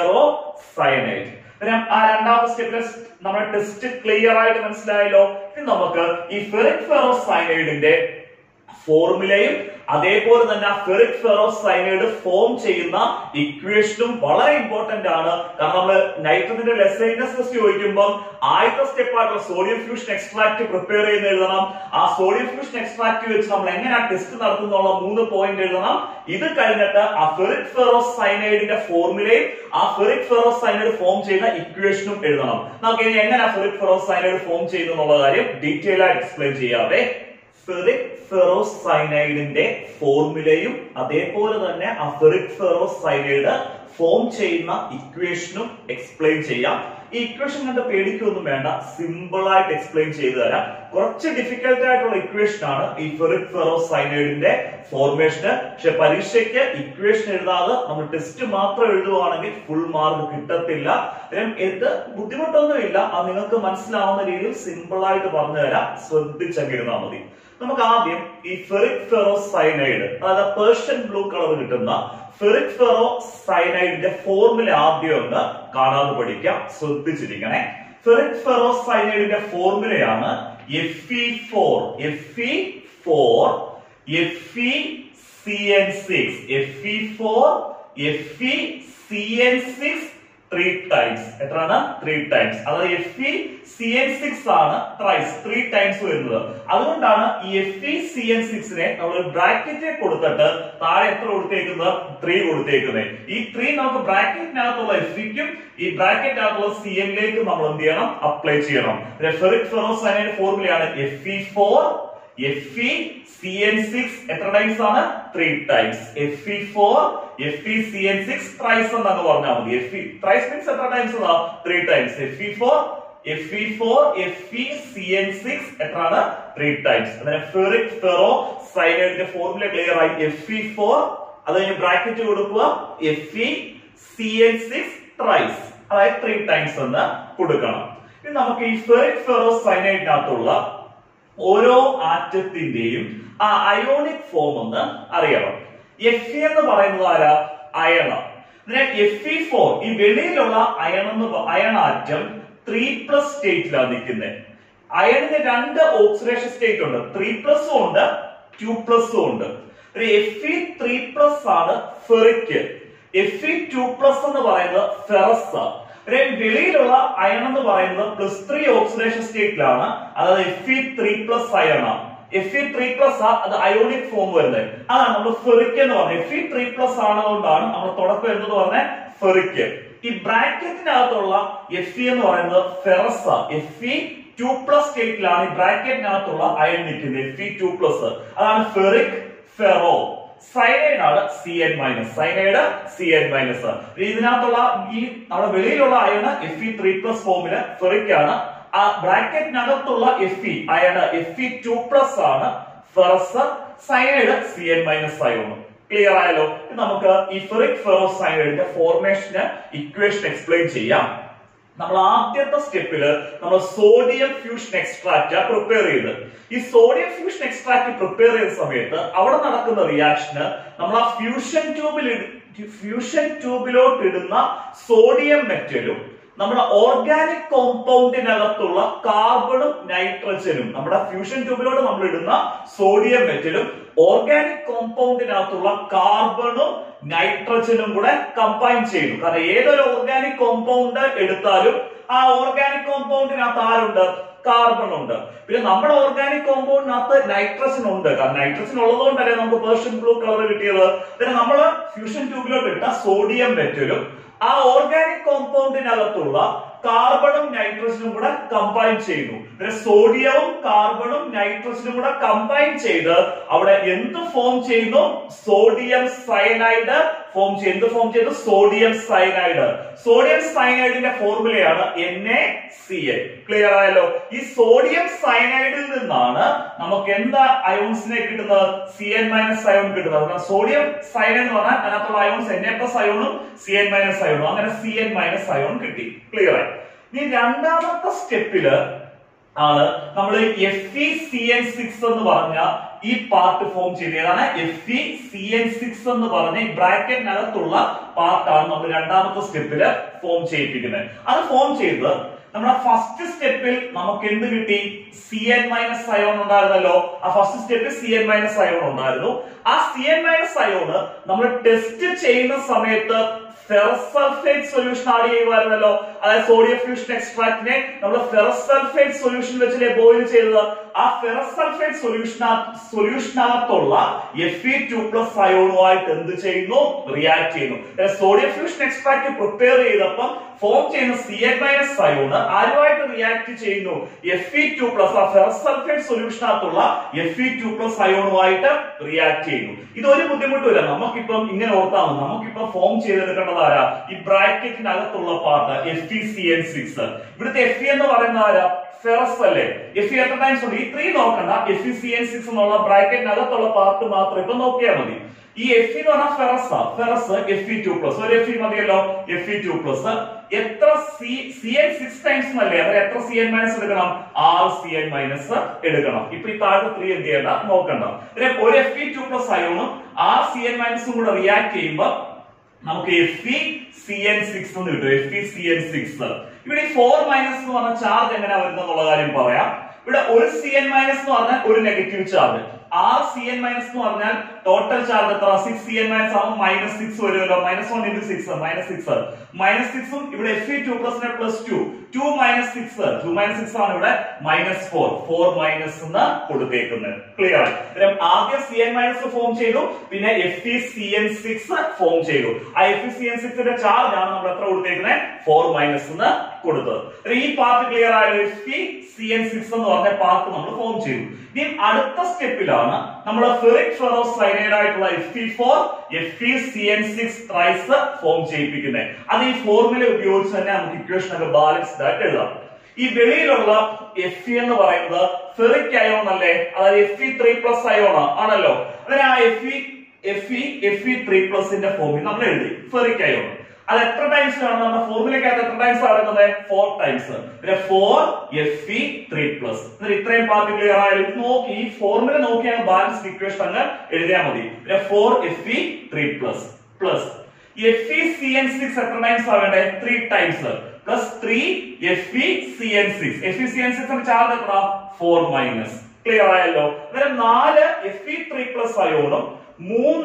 ഫെറോസൈനൈഡ് പിന്നെ ആ രണ്ടാമത്തെ സ്റ്റെപ്പിലെ നമ്മുടെ ടെസ്റ്റ് ക്ലിയർ ആയിട്ട് മനസ്സിലായല്ലോ ഇനി നമുക്ക് ഈ ഫെറിക് ഫെറോസൈനൈഡിന്റെ ഫോർമുലയും അതേപോലെ തന്നെ ആ ഫെറിക് ഫെറോസൈനൈഡ് ഫോം ചെയ്യുന്ന ഇക്വേഷനും വളരെ ഇമ്പോർട്ടന്റ് ആണ് കാരണം നമ്മൾ നൈട്രജന്റെ ലെസൈനസ് ടെസ്റ്റ് ചോദിക്കുമ്പോൾ ആദ്യത്തെ സ്റ്റെപ്പ് ആയിട്ടുള്ള സോഡിയം ഫ്യൂഷൻ എക്സ്ട്രാക്ട് പ്രിപ്പയർ ചെയ്യുന്ന എഴുതണം ആ സോഡിയം ഫ്യൂഷൻ എക്സ്ട്രാക്ട് വെച്ച് നമ്മൾ എങ്ങനെ ടെസ്റ്റ് നടത്തുന്നുള്ള മൂന്ന് പോയിന്റ് എഴുതണം ഇത് കഴിഞ്ഞിട്ട് ആ ഫെറിക് ഫെറോസൈനൈഡിന്റെ ഫോർമുലയും ആ ഫെറിക് ഫെറോസൈനൈഡ് ഫോം ചെയ്യുന്ന ഇക്വേഷനും എഴുതണം നമുക്ക് ഇനി എങ്ങനെ ഫെറിക് ഫെറോസൈനൈഡ് ഫോം ചെയ്യുന്നു എന്നുള്ള കാര്യം ഡീറ്റെയിൽ ആയിട്ട് എക്സ്പ്ലെയിൻ ചെയ്യാവേ ഫെറിക് ഫെറോസൈനൈഡിന്റെ ഫോർമുലയും അതേപോലെ തന്നെ ആ ഫെറിക് ഫെറോസൈനൈഡ് ഫോം ചെയ്യുന്ന ഇക്വേഷനും എക്സ്പ്ലെയിൻ ചെയ്യാം ഈ ഇക്വേഷൻ കണ്ട് പേടിക്കൊന്നും വേണ്ട സിമ്പിൾ ആയിട്ട് എക്സ്പ്ലെയിൻ ചെയ്തു തരാം കുറച്ച് ഡിഫിക്കൽട്ട് ആയിട്ടുള്ള ഇക്വേഷൻ ആണ് ഈ ഫെറിക് ഫെറോസൈനൈഡിന്റെ ഫോർമേഷന് പക്ഷെ പരീക്ഷയ്ക്ക് ഇക്വേഷൻ എഴുതാതെ നമ്മൾ ടെസ്റ്റ് മാത്രം എഴുതുവാണെങ്കിൽ ഫുൾ മാർക്ക് കിട്ടത്തില്ല കാര്യം ഇത് ബുദ്ധിമുട്ടൊന്നുമില്ല അത് നിങ്ങൾക്ക് മനസ്സിലാവുന്ന രീതിയിൽ സിമ്പിൾ ആയിട്ട് പറഞ്ഞു തരാം ശ്രദ്ധിച്ചങ്ങിരുന്നാൽ മതി നമുക്ക് ആദ്യം ഈ ഫെറിക് ഫെറോസൈനൈഡ് അതായത് പേർഷ്യൻ ബ്ലൂ കളർ കിട്ടുന്ന ഫെറിക് ഫെറോസൈനൈഡിന്റെ ഫോർമുല ആദ്യം ഒന്ന് കാണാതെ പഠിക്കാം ശ്രദ്ധിച്ചിരിക്കണേ ഫെറിക് ഫെറോസൈനൈഡിന്റെ ഫോർമുലയാണ് F E four F E four F E C N six F E four F E C N six three times എത്രയാണ് ത്രീ ടൈംസ് അതായത് F E C N six ആണ് ട്രൈസ് ത്രീ ടൈംസ് വരുന്നത് അതുകൊണ്ടാണ് ഈ F E C N സിക്സിനെ നമ്മൾ bracket കൊടുത്തിട്ട് താഴെ എത്ര കൊടുത്തേക്കുന്നത് ത്രീ കൊടുത്തേക്കുന്നത് ഈ ത്രീ നമുക്ക് ബ്രാക്കറ്റിനകത്തുള്ള എഫ് ഇക്കും ഈ ബ്രാക്കറ്റിനകത്തുള്ള സി എന്നിലേക്ക് നമ്മൾ എന്ത് ചെയ്യണം അപ്ലൈ ചെയ്യണം ഫെറിക് ഫെറോസൈനൈഡ് ഫോർമുലയാണ് F E four F E C N six എത്ര ടൈംസ് ആണ് three times F E four F E C N six thrice എന്നാണ് പറഞ്ഞാൽ മതി എഫ് ഇ ട്രൈസ് മീൻസ് എത്ര times three times F E four F E four F E C N six എത്രയാണ് three times അങ്ങനെ ferric ferro സൈനൈഡിന്റെ formula clear ആയി F E four അത് കഴിഞ്ഞ് ബ്രാക്കറ്റ് കൊടുക്കുക F E C N six thrice അതായത് three times എന്ന് കൊടുക്കണം ഇനി നമുക്ക് ഈ ഫെറിക് ഫെറോ സൈനൈഡിനകത്തുള്ള ഓരോ ആറ്റത്തിന്റെയും ആ അയോണിക് ഫോം ഒന്ന് അറിയണം എഫ് എന്ന് പറയുന്നത് ആരാ അയണം എഫ് ഇ ഫോർ ഈ വെളിയിലുള്ള അയൺ എന്ന് അയൺ ആറ്റം ത്രീ പ്ലസ് സ്റ്റേറ്റിലാണ് നിൽക്കുന്നത് അയണിന് രണ്ട് ഓക്സിഡേഷൻ സ്റ്റേറ്റ് ഉണ്ട് ത്രീ പ്ലസും ഉണ്ട് ടു പ്ലസും ഉണ്ട് ഒരു എഫ് ഇ ത്രീ പ്ലസ് ആണ് ferric F E two plus എന്ന് പറയുന്നത് ഫെറസ് വെളിയിലുള്ള അയൺ എന്ന് പറയുന്നത് പ്ലസ് ത്രീ ഓക്സിഡേഷൻ സ്റ്റേറ്റിലാണ് അതായത് F E three plus iron ആണ് എഫ് ഇ ത്രീ പ്ലസ് ആ അത് അയോണിക് ഫോം വരുന്നത് അതാണ് നമ്മൾ ഫെറിക് എന്ന് പറഞ്ഞത് എഫ് ഇ ത്രീ പ്ലസ് ആണതുകൊണ്ടാണ് നമ്മൾ തുടക്കം എന്തെന്ന് പറഞ്ഞ ഫെറിക് ഈ ബ്രാക്കറ്റിനകത്തുള്ള എഫ് ഇ എന്ന് പറയുന്നത് ferrous F E two plus സ്റ്റേറ്റിലാണ് ഈ ബ്രാക്കറ്റിനകത്തുള്ള അയൺ നിൽക്കുന്നത് എഫ് ഇ ടു പ്ലസ് അതാണ് ഫെറിക് ഫെറോ സൈനൈഡ് ആണ് C N minus cyanide C N minus ഇതിനകത്തുള്ള ഈ നമ്മുടെ വെളിയിലുള്ള iron F E three plus ഫോമില് ഫെറിക് ആണ് ആ ബ്രാക്കറ്റിനകത്തുള്ള F E iron F E two plus ആണ് ferrous cyanide C N minus ion clear ആയല്ലോ ഇനി നമുക്ക് ഈ ഫെറിക് ഫെറോസ് സൈനൈഡിന്റെ ഫോർമേഷന് ഇക്വേഷൻ എക്സ്പ്ലെയിൻ ചെയ്യാം നമ്മൾ ആദ്യത്തെ സ്റ്റെപ്പില് നമ്മൾ സോഡിയം ഫ്യൂഷൻ എക്സ്ട്രാക്ട് പ്രിപ്പയർ ചെയ്ത് ഈ സോഡിയം ഫ്യൂഷൻ എക്സ്ട്രാക്ട് പ്രിപ്പയർ ചെയ്ത സമയത്ത് അവിടെ നടക്കുന്ന റിയാക്ഷന് നമ്മൾ ആ ഫ്യൂഷൻ ട്യൂബിൽ ഫ്യൂഷൻ ട്യൂബിലോട്ട് ഇടുന്ന സോഡിയം മെറ്റലും നമ്മുടെ ഓർഗാനിക് കോമ്പൗണ്ടിനകത്തുള്ള കാർബണും നൈട്രജനും നമ്മുടെ ഫ്യൂഷൻ ട്യൂബിലോട്ട് നമ്മൾ ഇടുന്ന സോഡിയം മെറ്റലും ഓർഗാനിക് കോമ്പൗണ്ടിനകത്തുള്ള കാർബണും നൈട്രജനും കൂടെ കമ്പൈൻ ചെയ്തു കാരണം ഏതൊരു ഓർഗാനിക് കോമ്പൗണ്ട് എടുത്താലും ആ ഓർഗാനിക് കോമ്പൗണ്ടിനകത്ത് ആരുണ്ട് കാർബൺ ഉണ്ട് പിന്നെ നമ്മുടെ ഓർഗാനിക് കോമ്പൗണ്ടിനകത്ത് നൈട്രജൻ ഉണ്ട് കാരണം നൈട്രജൻ ഉള്ളതുകൊണ്ടല്ലേ നമുക്ക് പേർഷ്യൻ ബ്ലൂ കളർ കിട്ടിയത് പിന്നെ നമ്മൾ ഫ്യൂഷൻ ട്യൂബിലോട്ട് ഇട്ട സോഡിയം മെറ്റലും ആ ഓർഗാനിക് കോമ്പൗണ്ടിനകത്തുള്ള കാർബണും നൈട്രജനും കൂടെ കമ്പൈൻ ചെയ്യുന്നു പിന്നെ സോഡിയവും കാർബണും നൈട്രജനും കൂടെ കമ്പൈൻ ചെയ്ത് അവിടെ എന്ത് ഫോം ചെയ്യുന്നു സോഡിയം സയനൈഡ് ഫോം ചെയ്ത് എന്ത് ഫോം ചെയ്തു സോഡിയം സയനൈഡ് സോഡിയം സയനൈഡിന്റെ ഫോർമുലയാണ് N A C A clear ആയല്ലോ ഈ സോഡിയം സയനൈഡിൽ നിന്നാണ് നമുക്ക് എന്താ അയോൺസിനെ കിട്ടുന്നത് സി എൻ മൈനസ് അയോൺ കിട്ടുന്നത് കാരണം സോഡിയം സയനൈഡ് എന്ന് പറഞ്ഞാൽ അതിനകത്തുള്ള അയോൺസ് എൻ എ പ്ലസ് അയോണും സി എൻ മൈനസ് അയോണും അങ്ങനെ സി എൻ മൈനസ് അയോൺ കിട്ടി ക്ലിയർ ആയി ഇനി രണ്ടാമത്തെ സ്റ്റെപ്പില് ആണ് നമ്മൾ F E C N six എന്ന് പറഞ്ഞ ഈ പാർട്ട് ഫോം ചെയ്തത് ഏതാണ് F E C N six എന്ന് പറഞ്ഞ ഈ ബ്രാക്കറ്റിനകത്തുള്ള പാർട്ടാണ് നമ്മൾ രണ്ടാമത്തെ സ്റ്റെപ്പില് ഫോം ചെയ്യിപ്പിക്കുന്നത് അത് ഫോം ചെയ്ത് നമ്മുടെ ഫസ്റ്റ് സ്റ്റെപ്പിൽ നമുക്ക് എന്ത് കിട്ടി സി എൻ മൈനസ് അയോൺ ഉണ്ടായിരുന്നല്ലോ ആ ഫസ്റ്റ് സ്റ്റെപ്പിൽ സി എൻ മൈനസ് അയോൺ ഉണ്ടായിരുന്നു ആ സി എൻ മൈനസ് അയോണ് നമ്മൾ ടെസ്റ്റ് ചെയ്യുന്ന സമയത്ത് ഫെറസ് സൾഫേറ്റ് സൊല്യൂഷൻ ആഡ് ചെയ്യുമായിരുന്നല്ലോ അതായത് സോഡിയം ഫ്യൂഷൻ എക്സ്ട്രാക്റ്റിനെ നമ്മൾ ഫെറസ് സൾഫേറ്റ് സൊല്യൂഷൻ വെച്ചല്ലേ ബോയിൽ ചെയ്തത് ആ ഫെറസ് സൾഫേറ്റ് സൊല്യൂഷൻ സൊല്യൂഷനകത്തുള്ള എഫ് ഇ ടു പ്ലസ് അയോണുമായിട്ട് എന്ത് ചെയ്യുന്നു റിയാക്ട് ചെയ്യുന്നു സോഡിയം ഫ്യൂഷൻ എക്സ്ട്രാക്ട് പ്രിപ്പയർ ചെയ്തപ്പം ഫോം ചെയ്യുന്ന സി എൻ മൈനസ് അയോണ് ആരുമായിട്ട് റിയാക്ട് ചെയ്യുന്നു എഫ് ഇ ടു പ്ലസ് ആ ഫെറസ് സൾഫേറ്റ് സൊല്യൂഷനകത്തുള്ള എഫ് ഇ ടു പ്ലസ് അയോണുമായിട്ട് റിയാക്ട് ചെയ്യുന്നു ഇത് ഒരു ബുദ്ധിമുട്ടില്ല നമുക്കിപ്പം ഇങ്ങനെ ഓർത്താൽ മതി നമുക്കിപ്പം ഫോം ചെയ്തെടുക്കേണ്ടത് ആരാ ഈ ബ്രാക്കറ്റിനകത്തുള്ള part F E C N six ഇവിടുത്തെ എഫ് ഇ എന്ന് പറയുന്ന ആരാ ഫെറസ് അല്ലേ എഫ് ഇ എത്ര ടൈംസ് ഉണ്ട് ഈ ത്രീ നോക്കണ്ട F E C N six എന്നുള്ള ബ്രാക്കറ്റിനകത്തുള്ള പാർട്ട് മാത്രം ഇപ്പൊ നോക്കിയാൽ മതി ഈ എഫ് എന്ന് പറഞ്ഞാൽ ferrous ferrous F E two plus ഒരു എഫ് ഇ മതിയല്ലോ എഫ് ഇ ടു പ്ലസ് എത്ര C C N six times അല്ലേ അതായത് എത്ര സി എൻ മൈനസ് എടുക്കണം ആറ് സി എൻ മൈനസ് എടുക്കണം ഇപ്പൊ ഈ താഴെ ത്രീ എന്ത് ചെയ്യണ്ട നോക്കണ്ട പിന്നെ ഒരു എഫ് ഇ ടു പ്ലസ് അയോണും ആറ് സി എൻ മൈനസും കൂടെ റിയാക്ട് ചെയ്യുമ്പോൾ നമുക്ക് F E C N six എന്ന് കിട്ടും F E C N six ഇവിടെ ഈ ഫോർ മൈനസ് എന്ന് പറഞ്ഞ ചാർജ് എങ്ങനെയാ വരുന്നുള്ള കാര്യം പറയാം ഇവിടെ ഒരു സി എൻ മൈനസ് എന്ന് പറഞ്ഞാൽ ഒരു നെഗറ്റീവ് ചാർജ് ആറ് സി എൻ മൈനസ് എന്ന് പറഞ്ഞാൽ ടോട്ടൽ ചാർജ് എത്ര സിക്സ് സി എൻ മൈനസ് ആവുമ്പോൾ മൈനസ് സിക്സ് വരുമല്ലോ minus one into six minus six minus സിക്സും ഇവിടെ F E two plus plus two two minus six two minus six ആണ് ഇവിടെ മൈനസ് ഫോർ ഫോർ മൈനസ് എന്ന് കൊടുത്തേക്കുന്നത് clear ആണ് ആദ്യം സി എൻ മൈനസ് ഫോം ചെയ്തു പിന്നെ F E C N six form ചെയ്തു ആ എഫ് ഇ സി എൻ സിക്സിന്റെ ചാർജ് ആണ് നമ്മൾ എത്ര കൊടുത്തേക്കുന്നത് ഫോർ മൈനസ് എന്ന് കൊടുത്തത് ഈ പാർട്ട് ക്ലിയർ ആയ F E C N six എന്ന് പറഞ്ഞ പാർട്ട് നമ്മൾ ഫോം ചെയ്തു ഇനി അടുത്ത സ്റ്റെപ്പിലാണ് നമ്മൾ ഫെറിക് ഫെറോസൈനൈഡ് ആയിട്ടുള്ള F E four F E C N six thrice form ചെയ്യിപ്പിക്കുന്നത് അത് ഈ ഫോർമുല ഉപയോഗിച്ച് തന്നെ നമുക്ക് ഇക്വേഷൻ ഒക്കെ ബാലൻസ്ഡ് ആയിട്ട് എഴുതാം ഈ വെളിയിലുള്ള എഫ് ഇ എന്ന് പറയുന്നത് ഫെറിക് അയോൺ അല്ലേ അതായത് F E three plus ion ആണല്ലോ അതിന് ആ F E F E F E three പ്ലസിന്റെ ഫോമിൽ നമ്മൾ എഴുതി ഫെറിക് അയോൺ അത് എത്ര ടൈംസ് ആണ് നമ്മുടെ ഫോർമുലക്കകത്ത് എത്ര ടൈംസ് പറയുന്നത് ഫോർ ടൈംസ് പിന്നെ four F E three plus ഇത്രയും പാർട്ട് ക്ലിയർ ആയാലും നോക്കി ഈ ഫോർമുല നോക്കിയാണ് ബാലൻസ് ഇക്വേഷൻ അങ്ങ് എഴുതിയാൽ മതി പിന്നെ four F E three plus plus F E C N six എത്ര ടൈംസ് ആവേണ്ടേ three times plus three F E C N six F E C N six charge എത്ര ഫോർ മൈനസ് ക്ലിയർ ആയല്ലോ അന്നേരം നാല് എഫ് ഇ ത്രീ പ്ലസ് അയോണും മൂന്ന്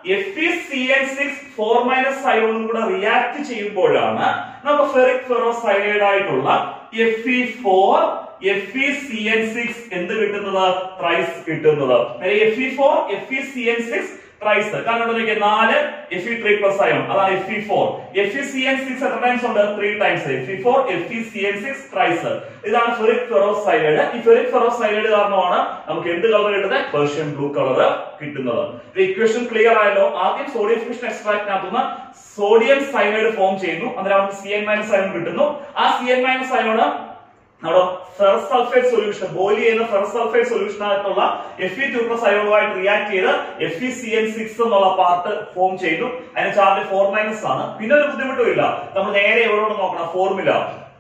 F E C N six four minus അയോണും കൂടെ റിയാക്ട് ചെയ്യുമ്പോഴാണ് നമുക്ക് ഫെറിക് ഫെറോസൈഡ് ആയിട്ടുള്ള F E four F E C N six എന്ത് കിട്ടുന്നത് ട്രൈസ് കിട്ടുന്നത് F E four F E C N six thrice കാരണം ഇവിടെ നോക്കിയേ നാല് F E three plus ion അതാണ് F E four F E C N six എത്ര times ഉണ്ട് three times F E four F E C N six thrice ഇതാണ് ferric ferrocyanide ഈ ferric ferrocyanide കാരണമാണ് നമുക്ക് എന്ത് കളർ കിട്ടുന്നത് പേർഷ്യൻ ബ്ലൂ കളർ കിട്ടുന്നത് ഇക്വേഷൻ ക്ലിയർ ആയല്ലോ ആദ്യം സോഡിയം ഫ്യൂഷൻ എക്സ്ട്രാക്റ്റിനകത്തുനിന്ന് സോഡിയം സൈനൈഡ് ഫോം ചെയ്യുന്നു അന്നേരം സി എൻ മൈനസ് അയോൺ കിട്ടുന്നു ആ സി എൻ മൈനസ് അയോണ് നമ്മുടെ ഫെറസ് സൾഫേറ്റ് സൊല്യൂഷൻ ബോയിൽ ചെയ്യുന്ന ഫെറസ് സൾഫേറ്റ് സൊല്യൂഷനകത്തുള്ള എഫ് ഇ ടു പ്ലസ് അയോണുമായിട്ട് റിയാക്ട് ചെയ്ത് F E C N six എന്നുള്ള പാർട്ട് ഫോം ചെയ്തു അതിന് ചാർജ് ഫോർ മൈനസ് ആണ് പിന്നെ ഒരു ബുദ്ധിമുട്ടും ഇല്ല നമ്മൾ നേരെ എവിടെയോട് നോക്കണം ഫോർമുല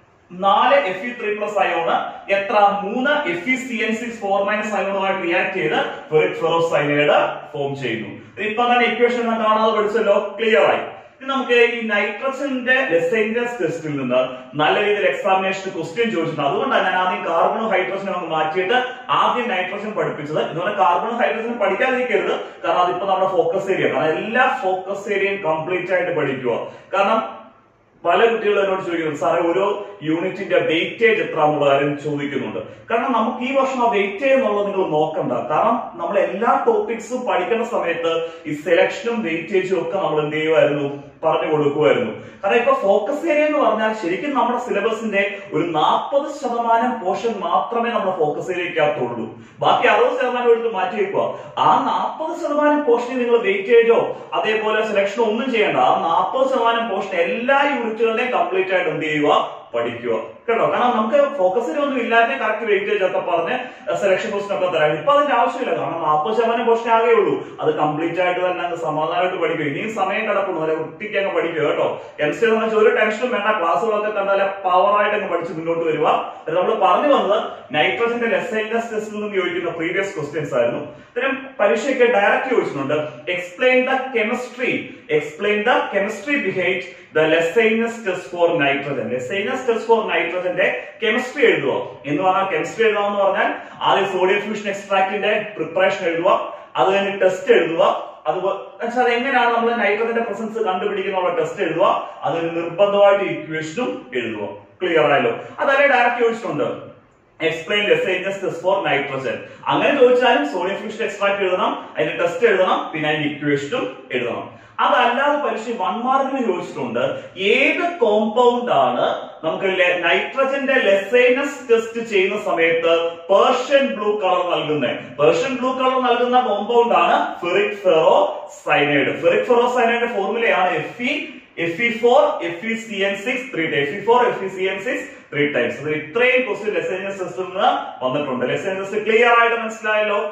നാല് F E three plus ion എത്ര മൂന്ന് F E C N six four minus അയോണുമായിട്ട് റിയാക്ട് ചെയ്ത് ഫെറിക് ഫെറോസൈനൈഡ് ഫോം ചെയ്യുന്നു ഇപ്പൊ തന്നെ ഇക്വേഷൻ കാണാതെ പഠിച്ചല്ലോ ക്ലിയർ ആയി ഇനി നമുക്ക് ഈ നൈട്രജന്റെ ലെസൈൻഡസ് ടെസ്റ്റിൽ നിന്ന് നല്ല രീതിയിൽ എക്സാമിനേഷൻ ക്വസ്റ്റ്യൻ ചോദിച്ചിട്ടുണ്ട് അതുകൊണ്ടാണ് ഞാൻ ആദ്യം കാർബണും ഹൈഡ്രജനും അങ്ങ് മാറ്റിയിട്ട് ആദ്യം നൈട്രജൻ പഠിപ്പിച്ചത് ഇതുപോലെ കാർബണും ഹൈഡ്രജനും പഠിക്കാതിരിക്കരുത് കാരണം അതിപ്പോ നമ്മുടെ ഫോക്കസ് ഏരിയ കാരണം എല്ലാ ഫോക്കസ് ഏരിയയും കംപ്ലീറ്റ് ആയിട്ട് പഠിക്കുക കാരണം പല കുട്ടികളും എന്നോട് ചോദിക്കുന്നു സാറേ ഓരോ യൂണിറ്റിന്റെ വെയിറ്റേജ് എത്ര എന്നുള്ള കാര്യം ചോദിക്കുന്നുണ്ട് കാരണം നമുക്ക് ഈ വർഷം ആ വെയിറ്റേജ് എന്നുള്ളത് നിങ്ങൾ നോക്കണ്ട കാരണം നമ്മൾ എല്ലാ ടോപ്പിക്സും പഠിക്കുന്ന സമയത്ത് ഈ സെലക്ഷനും വെയിറ്റേജും ഒക്കെ നമ്മൾ എന്ത് ചെയ്യുമായിരുന്നു പറഞ്ഞു കൊടുക്കുമായിരുന്നു കാരണം ഇപ്പൊ ഫോക്കസ് ഏരിയ എന്ന് പറഞ്ഞാൽ ശരിക്കും നമ്മുടെ സിലബസിന്റെ ഒരു നാൽപ്പത് ശതമാനം പോർഷൻ മാത്രമേ നമ്മുടെ ഫോക്കസ് ഏരിയക്കകത്തുള്ളൂ ബാക്കി അറുപത് ശതമാനം എടുത്ത് മാറ്റി വെക്കുക ആ നാൽപ്പത് ശതമാനം പോർഷനിൽ നിങ്ങൾ വെയിറ്റേജോ അതേപോലെ സെലക്ഷനോ ഒന്നും ചെയ്യേണ്ട ആ നാൽപ്പത് ശതമാനം പോർഷൻ എല്ലാ യൂണിറ്റുകളുടെയും കംപ്ലീറ്റ് ആയിട്ട് എന്ത് ചെയ്യുക പഠിക്കുക കേട്ടോ കാരണം നമുക്ക് ഫോക്കസിന് ഒന്നും ഇല്ലാതെ കറക്റ്റ് വെയിറ്റേജ് ഒക്കെ പറഞ്ഞ് സെലക്ഷൻ ക്വസ്റ്റൻ ഒക്കെ തരാം ഇപ്പൊ അതിന്റെ ആവശ്യമില്ല കാരണം നാൽപ്പത് ശതമാനം പോർഷൻ ആകെ ഉള്ളൂ അത് കംപ്ലീറ്റ് ആയിട്ട് തന്നെ അങ്ങ് സമാധാനമായിട്ട് പഠിക്കും ഇനിയും സമയം കിടക്കുന്നു അല്ലെ കുട്ടിക്ക് അങ്ങ് പഠിക്കുക കേട്ടോ കെമിസ്ട്രി എന്ന് വെച്ചാൽ ഒരു ടെൻഷനും വേണ്ട ക്ലാസ്സുകളൊക്കെ കണ്ടാൽ പവർ ആയിട്ട് അങ്ങ് പഠിച്ച് മുന്നോട്ട് വരിക നമ്മൾ പറഞ്ഞു വന്നത് നൈട്രജന്റെ ലെസൈൻഡസ് ടെസ്റ്റിൽ നിന്ന് ചോദിക്കുന്ന പ്രീവിയസ് ക്വസ്റ്റ്യൻസ് ആയിരുന്നു ഇത്തരം പരീക്ഷയ്ക്ക് ഡയറക്റ്റ് ചോദിച്ചിട്ടുണ്ട് explain the chemistry explain the chemistry behave the Lassaigne's test for nitrogen Lassaigne's test for നൈട്രജന്റെ കെമിസ്ട്രി എഴുതുക എന്ന് പറഞ്ഞാൽ കെമിസ്ട്രി എഴുതുക എന്ന് പറഞ്ഞാൽ ആദ്യം സോഡിയം ഫ്യൂഷൻ എക്സ്ട്രാക്റ്റിന്റെ പ്രിപ്പറേഷൻ എഴുതുക അത് കഴിഞ്ഞ് ടെസ്റ്റ് എഴുതുക അതുപോലെ അത് എങ്ങനെയാണ് നമ്മൾ നൈട്രജന്റെ പ്രസൻസ് കണ്ടുപിടിക്കുന്ന ടെസ്റ്റ് എഴുതുക അതിന് നിർബന്ധമായിട്ട് ഇക്വേഷനും എഴുതുക ക്ലിയർ ആയല്ലോ അതല്ലേ ഡയറക്റ്റ് ചോദിച്ചിട്ടുണ്ട് എക്സ്പ്ലെയിൻ ലെസേജസ് ടെസ്റ്റ് ഫോർ നൈട്രജൻ അങ്ങനെ ചോദിച്ചാലും സോഡിയം ഫ്യൂഷൻ എക്സ്ട്രാക്ട് എഴുതണം അതിന്റെ ടെസ്റ്റ് എഴുതണം പിന്നെ അതിന്റെ ഇക്വേഷനും എഴുതണം അതല്ലാതെ പരീക്ഷ വൺ മാർക്കിന് ചോദിച്ചിട്ടുണ്ട് ഏത് കോമ്പൗണ്ട് ആണ് നമുക്ക് നൈട്രജന്റെ ലെസൈനസ് ടെസ്റ്റ് ചെയ്യുന്ന സമയത്ത് പേർഷ്യൻ ബ്ലൂ കളർ നൽകുന്നത് പേർഷ്യൻ ബ്ലൂ കളർ നൽകുന്ന കോമ്പൗണ്ട് ആണ് ferric ferro ferrocyanide ferric ferro ferrocyanide ഫോർമുലയാണ് F E F E four F E C N six three F E four F E C N six three times അത് ഇത്രയും question ലെസൈനസ് ടെസ്റ്റിൽ നിന്ന് വന്നിട്ടുണ്ട് ലെസൈനസ് clear ആയിട്ട് മനസ്സിലായല്ലോ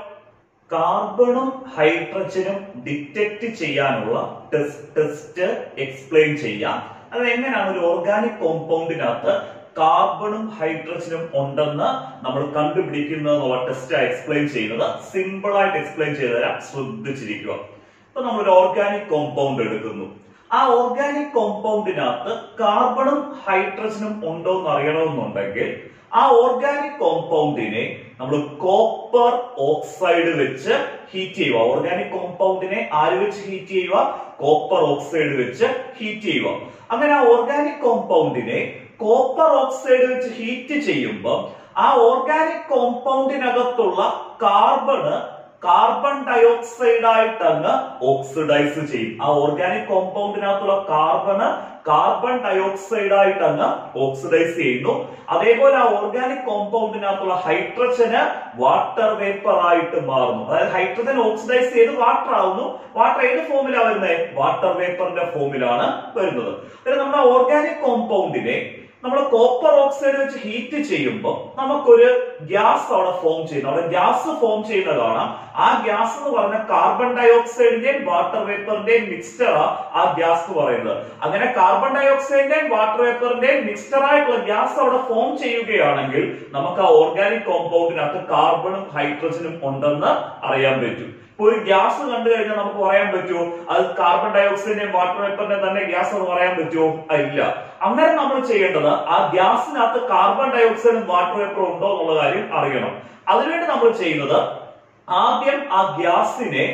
കാർബണും ഹൈഡ്രജനും ഡിറ്റക്ട് ചെയ്യാനുള്ള ടെസ്റ്റ് എക്സ്പ്ലെയിൻ ചെയ്യാം അത് എങ്ങനെയാണ് ഒരു ഓർഗാനിക് കോമ്പൗണ്ടിനകത്ത് കാർബണും ഹൈഡ്രജനും ഉണ്ടെന്ന് നമ്മൾ കണ്ടുപിടിക്കുന്നത് എന്നുള്ള ടെസ്റ്റ് എക്സ്പ്ലെയിൻ ചെയ്യുന്നത് സിമ്പിൾ ആയിട്ട് എക്സ്പ്ലെയിൻ ചെയ്തു തരാം ശ്രദ്ധിച്ചിരിക്കുക ഇപ്പൊ നമ്മൾ ഒരു ഓർഗാനിക് കോമ്പൗണ്ട് എടുക്കുന്നു ആ ഓർഗാനിക് കോമ്പൗണ്ടിനകത്ത് കാർബണും ഹൈഡ്രജനും ഉണ്ടോ എന്ന് അറിയണമെന്നുണ്ടെങ്കിൽ ആ ഓർഗാനിക് കോമ്പൗണ്ടിനെ നമ്മൾ കോപ്പർ ഓക്സൈഡ് വെച്ച് ഹീറ്റ് ചെയ്യുക ഓർഗാനിക് കോമ്പൗണ്ടിനെ ആര് വെച്ച് ഹീറ്റ് ചെയ്യുക കോപ്പർ ഓക്സൈഡ് വെച്ച് ഹീറ്റ് ചെയ്യുക അങ്ങനെ ആ ഓർഗാനിക് കോമ്പൗണ്ടിനെ കോപ്പർ ഓക്സൈഡ് വെച്ച് ഹീറ്റ് ചെയ്യുമ്പോൾ ആ ഓർഗാനിക് കോമ്പൗണ്ടിനകത്തുള്ള കാർബണ് കാർബൺ ഡയോക്സൈഡ് ആയിട്ട് അങ്ങ് ഓക്സിഡൈസ് ചെയ്യും ആ ഓർഗാനിക് കോമ്പൗണ്ടിനകത്തുള്ള കാർബണ് കാർബൺ ഡയോക്സൈഡ് ആയിട്ട് അങ്ങ് ഓക്സിഡൈസ് ചെയ്യുന്നു അതേപോലെ ആ ഓർഗാനിക് കോമ്പൗണ്ടിനകത്തുള്ള ഹൈഡ്രജന് വാട്ടർ വേപ്പർ ആയിട്ട് മാറുന്നു അതായത് ഹൈഡ്രജൻ ഓക്സിഡൈസ് ചെയ്ത് വാട്ടർ ആവുന്നു വാട്ടർ ഏത് ഫോമിലാണ് വരുന്നത് വാട്ടർ വേപ്പറിന്റെ ഫോമിലാണ് വരുന്നത് അതായത് നമ്മുടെ ഓർഗാനിക് കോമ്പൗണ്ടിനെ നമ്മൾ കോപ്പർ ഓക്സൈഡ് വെച്ച് ഹീറ്റ് ചെയ്യുമ്പോൾ നമുക്കൊരു ഗ്യാസ് അവിടെ ഫോം ചെയ്യുന്നു അവിടെ ഗ്യാസ് ഫോം ചെയ്യുന്ന കാണാം ആ ഗ്യാസ് എന്ന് പറഞ്ഞ കാർബൺ ഡയോക്സൈഡിന്റെയും വാട്ടർ വേപ്പറിന്റെയും മിക്സ്ചർ ആ ഗ്യാസ് എന്ന് പറയുന്നത് അങ്ങനെ കാർബൺ ഡയോക്സൈഡിന്റെയും വാട്ടർ വേപ്പറിന്റെയും മിക്സ്ചർ ആയിട്ടുള്ള ഗ്യാസ് അവിടെ ഫോം ചെയ്യുകയാണെങ്കിൽ നമുക്ക് ആ ഓർഗാനിക് കോമ്പൗണ്ടിനകത്ത് കാർബണും ഹൈഡ്രജനും ഉണ്ടെന്ന് അറിയാൻ പറ്റും ഇപ്പൊ ഒരു ഗ്യാസ് കണ്ടു കഴിഞ്ഞാൽ നമുക്ക് പറയാൻ പറ്റുമോ അത് കാർബൺ ഡയോക്സൈഡിന്റെയും വാട്ടർ വേപ്പറിന്റെയും തന്നെ ഗ്യാസ് എന്ന് പറയാൻ പറ്റുമോ ഇല്ല അന്നേരം നമ്മൾ ചെയ്യേണ്ടത് ആ ഗ്യാസിനകത്ത് കാർബൺ ഡയോക്സൈഡും വാട്ടർ വേപ്പറും ഉണ്ടോ എന്നുള്ള കാര്യം അറിയണം അതിനുവേണ്ടി നമ്മൾ ചെയ്യുന്നത് ആദ്യം ആ ഗ്യാസിനെ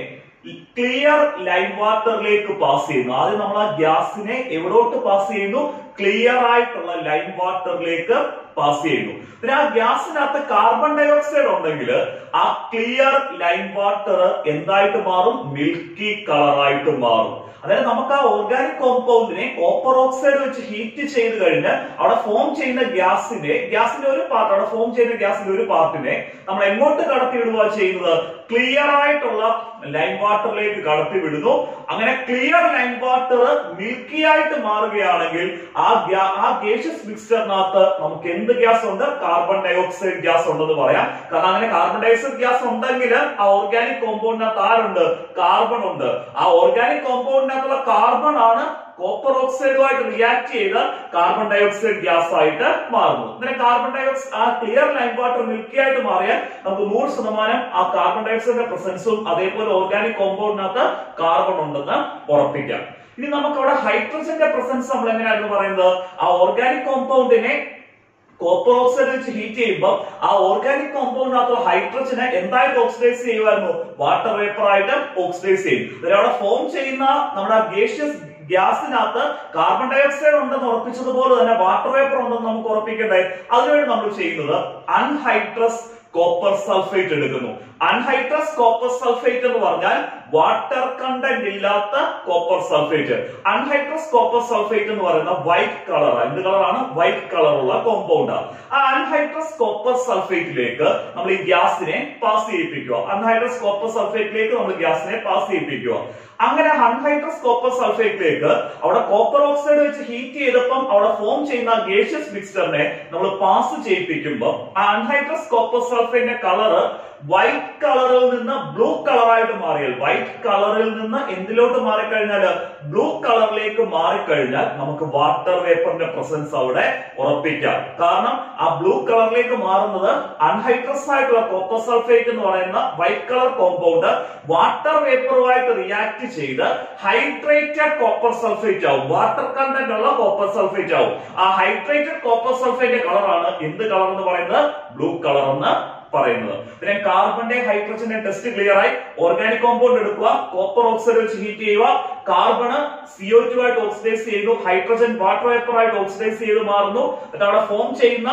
ക്ലിയർ ലൈം വാട്ടറിലേക്ക് പാസ് ചെയ്യുന്നു ആദ്യം നമ്മൾ ആ ഗ്യാസിനെ എവിടോട്ട് പാസ് ചെയ്യുന്നു ക്ലിയർ ആയിട്ടുള്ള ലൈം വാട്ടറിലേക്ക് പാസ് ചെയ്യുന്നു പിന്നെ ആ ഗ്യാസിനകത്ത് കാർബൺ ഡയോക്സൈഡ് ഉണ്ടെങ്കിൽ ആ ക്ലിയർ ലൈം വാട്ടർ എന്തായിട്ട് മാറും മിൽക്കി കളറായിട്ട് മാറും അതായത് നമുക്ക് ആ ഓർഗാനിക് കോമ്പൗണ്ടിനെ കോപ്പർ ഓക്സൈഡ് വെച്ച് ഹീറ്റ് ചെയ്ത് കഴിഞ്ഞ് അവിടെ ഫോം ചെയ്യുന്ന ഗ്യാസിനെ ഗ്യാസിന്റെ ഒരു പാർട്ട് അവിടെ ഫോം ചെയ്യുന്ന ഗ്യാസിന്റെ ഒരു പാർട്ടിനെ നമ്മൾ എങ്ങോട്ട് കടത്തി വിടുക ചെയ്യുന്നത് ക്ലിയർ ആയിട്ടുള്ള ലൈം വാട്ടറിലേക്ക് കടത്തി വിടുന്നു അങ്ങനെ ക്ലിയർ ലൈം വാട്ടർ മിൽക്കി ആയിട്ട് മാറുകയാണെങ്കിൽ ആ ഗ്യാ ആ ഗേഷ്യസ് മിക്സ്ചറിനകത്ത് നമുക്ക് എന്ത് ഗ്യാസ് ഉണ്ട് കാർബൺ ഡയോക്സൈഡ് ഗ്യാസ് ഉണ്ടെന്ന് പറയാം കാരണം അങ്ങനെ കാർബൺ ഡയോക്സൈഡ് ഗ്യാസ് ഉണ്ടെങ്കിൽ ആ ഓർഗാനിക് കോമ്പൗണ്ടിനകത്ത് ആരുണ്ട് കാർബൺ ഉണ്ട് ആ ഓർഗാനിക് കോമ്പൗണ്ടിനകത്തുള്ള കാർബൺ ആണ് കോപ്പർ ഓക്സൈഡുമായിട്ട് റിയാക്ട് ചെയ്ത് കാർബൺ ഡയോക്സൈഡ് ഗ്യാസ് ആയിട്ട് മാറുന്നു അങ്ങനെ കാർബൺ ഡയോക്സൈഡ് ആ ക്ലിയർ ലൈം വാട്ടർ മിൽക്കി ആയിട്ട് മാറിയാൽ നമുക്ക് നൂറ് ശതമാനം ആ കാർബൺ ഡയോക്സൈഡിന്റെ പ്രസൻസും അതേപോലെ ഓർഗാനിക് കോമ്പൗണ്ടിനകത്ത് കാർബൺ ഉണ്ടെന്ന് ഉറപ്പിക്കാം ഇനി നമുക്ക് അവിടെ ഹൈഡ്രജന്റെ പ്രസൻസ് നമ്മൾ എങ്ങനെയായിരുന്നു പറയുന്നത് ആ ഓർഗാനിക് കോമ്പൗണ്ടിനെ കോപ്പർ ഓക്സൈഡ് വെച്ച് ഹീറ്റ് ചെയ്യുമ്പോൾ ആ ഓർഗാനിക് കോമ്പൗണ്ടിനകത്ത് ഹൈഡ്രജനെ എന്തായിട്ട് ഓക്സിഡൈസ് ചെയ്യുമായിരുന്നു വാട്ടർ വേപ്പർ ആയിട്ട് ഓക്സിഡൈസ് ചെയ്യും അതായത് അവിടെ ഫോം ചെയ്യുന്ന നമ്മുടെ ഗേഷ്യസ് ഗ്യാസിനകത്ത് കാർബൺ ഡയോക്സൈഡ് ഉണ്ടെന്ന് ഉറപ്പിച്ചതുപോലെ തന്നെ വാട്ടർ വേപ്പർ ഉണ്ടെന്ന് നമുക്ക് ഉറപ്പിക്കണ്ടേ അതിനുവേണ്ടി നമ്മൾ ചെയ്യുന്നത് അൺഹൈഡ്രസ് കോപ്പർ സൾഫേറ്റ് എടുക്കുന്നു അൺഹൈഡ്രസ് കോപ്പർ സൾഫേറ്റ് എന്ന് പറഞ്ഞാൽ വാട്ടർ കണ്ടന്റ് ഇല്ലാത്ത copper sulphate anhydrous copper sulphate എന്ന് പറയുന്ന വൈറ്റ് കളർ എന്ത് കളറാണ് വൈറ്റ് കളറുള്ള കോമ്പൗണ്ട് ആ അൺഹൈഡ്രസ് കോപ്പർ സൾഫേറ്റിലേക്ക് നമ്മൾ ഈ ഗ്യാസിനെ പാസ് ചെയ്യിപ്പിക്കുക അൺഹൈഡ്രസ് കോപ്പർ സൾഫേറ്റിലേക്ക് നമ്മൾ ഗ്യാസിനെ പാസ് ചെയ്യിപ്പിക്കുക അങ്ങനെ അൺഹൈഡ്രസ് കോപ്പർ സൾഫേറ്റിലേക്ക് അവിടെ കോപ്പർ ഓക്സൈഡ് വെച്ച് ഹീറ്റ് ചെയ്തപ്പം അവിടെ ഫോം ചെയ്യുന്ന ഗേഷ്യസ് മിക്സ്ചറിനെ നമ്മൾ പാസ് ചെയ്യിപ്പിക്കുമ്പോൾ ആ അൺഹൈഡ്രസ് കോപ്പർ സൾഫേറ്റിന്റെ കളറ് വൈറ്റ് കളറിൽ നിന്ന് ബ്ലൂ കളറായിട്ട് മാറിയാൽ വൈറ്റ് കളറിൽ നിന്ന് എന്തിലോട്ട് മാറിക്കഴിഞ്ഞാൽ ബ്ലൂ കളറിലേക്ക് മാറിക്കഴിഞ്ഞാൽ നമുക്ക് വാട്ടർ വേപ്പറിന്റെ പ്രസൻസ് അവിടെ ഉറപ്പിക്കാം കാരണം ആ ബ്ലൂ കളറിലേക്ക് മാറുന്നത് അൺഹൈഡ്രസ് ആയിട്ടുള്ള കോപ്പർ സൾഫേറ്റ് എന്ന് പറയുന്ന വൈറ്റ് കളർ കോമ്പൗണ്ട് വാട്ടർ വേപ്പറുമായിട്ട് റിയാക്ട് ചെയ്ത് ഹൈഡ്രേറ്റഡ് കോപ്പർ സൾഫേറ്റ് ആവും വാട്ടർ കണ്ടന്റ് ഉള്ള കോപ്പർ സൾഫേറ്റ് ആവും ആ ഹൈഡ്രേറ്റഡ് കോപ്പർ സൾഫേറ്റ് കളറാണ് എന്ത് കളർ എന്ന് പറയുന്നത് ബ്ലൂ കളർ എന്ന് പറയുന്നത് പിന്നെ കാർബണിന്റെ ഹൈഡ്രജന്റെ ടെസ്റ്റ് ക്ലിയർ ആയി ഓർഗാനിക് കോമ്പൗണ്ട് എടുക്കുക കോപ്പർ ഓക്സൈഡ് വെച്ച് ഹീറ്റ് ചെയ്യുക കാർബണ് സിഒ ടു ആയിട്ട് ഓക്സിഡൈസ് ചെയ്തു ഹൈഡ്രജൻ വാട്ടർ വേപ്പർ ആയിട്ട് ഓക്സിഡൈസ് ചെയ്ത് മാറുന്നു എന്നിട്ട് അവിടെ ഫോം ചെയ്യുന്ന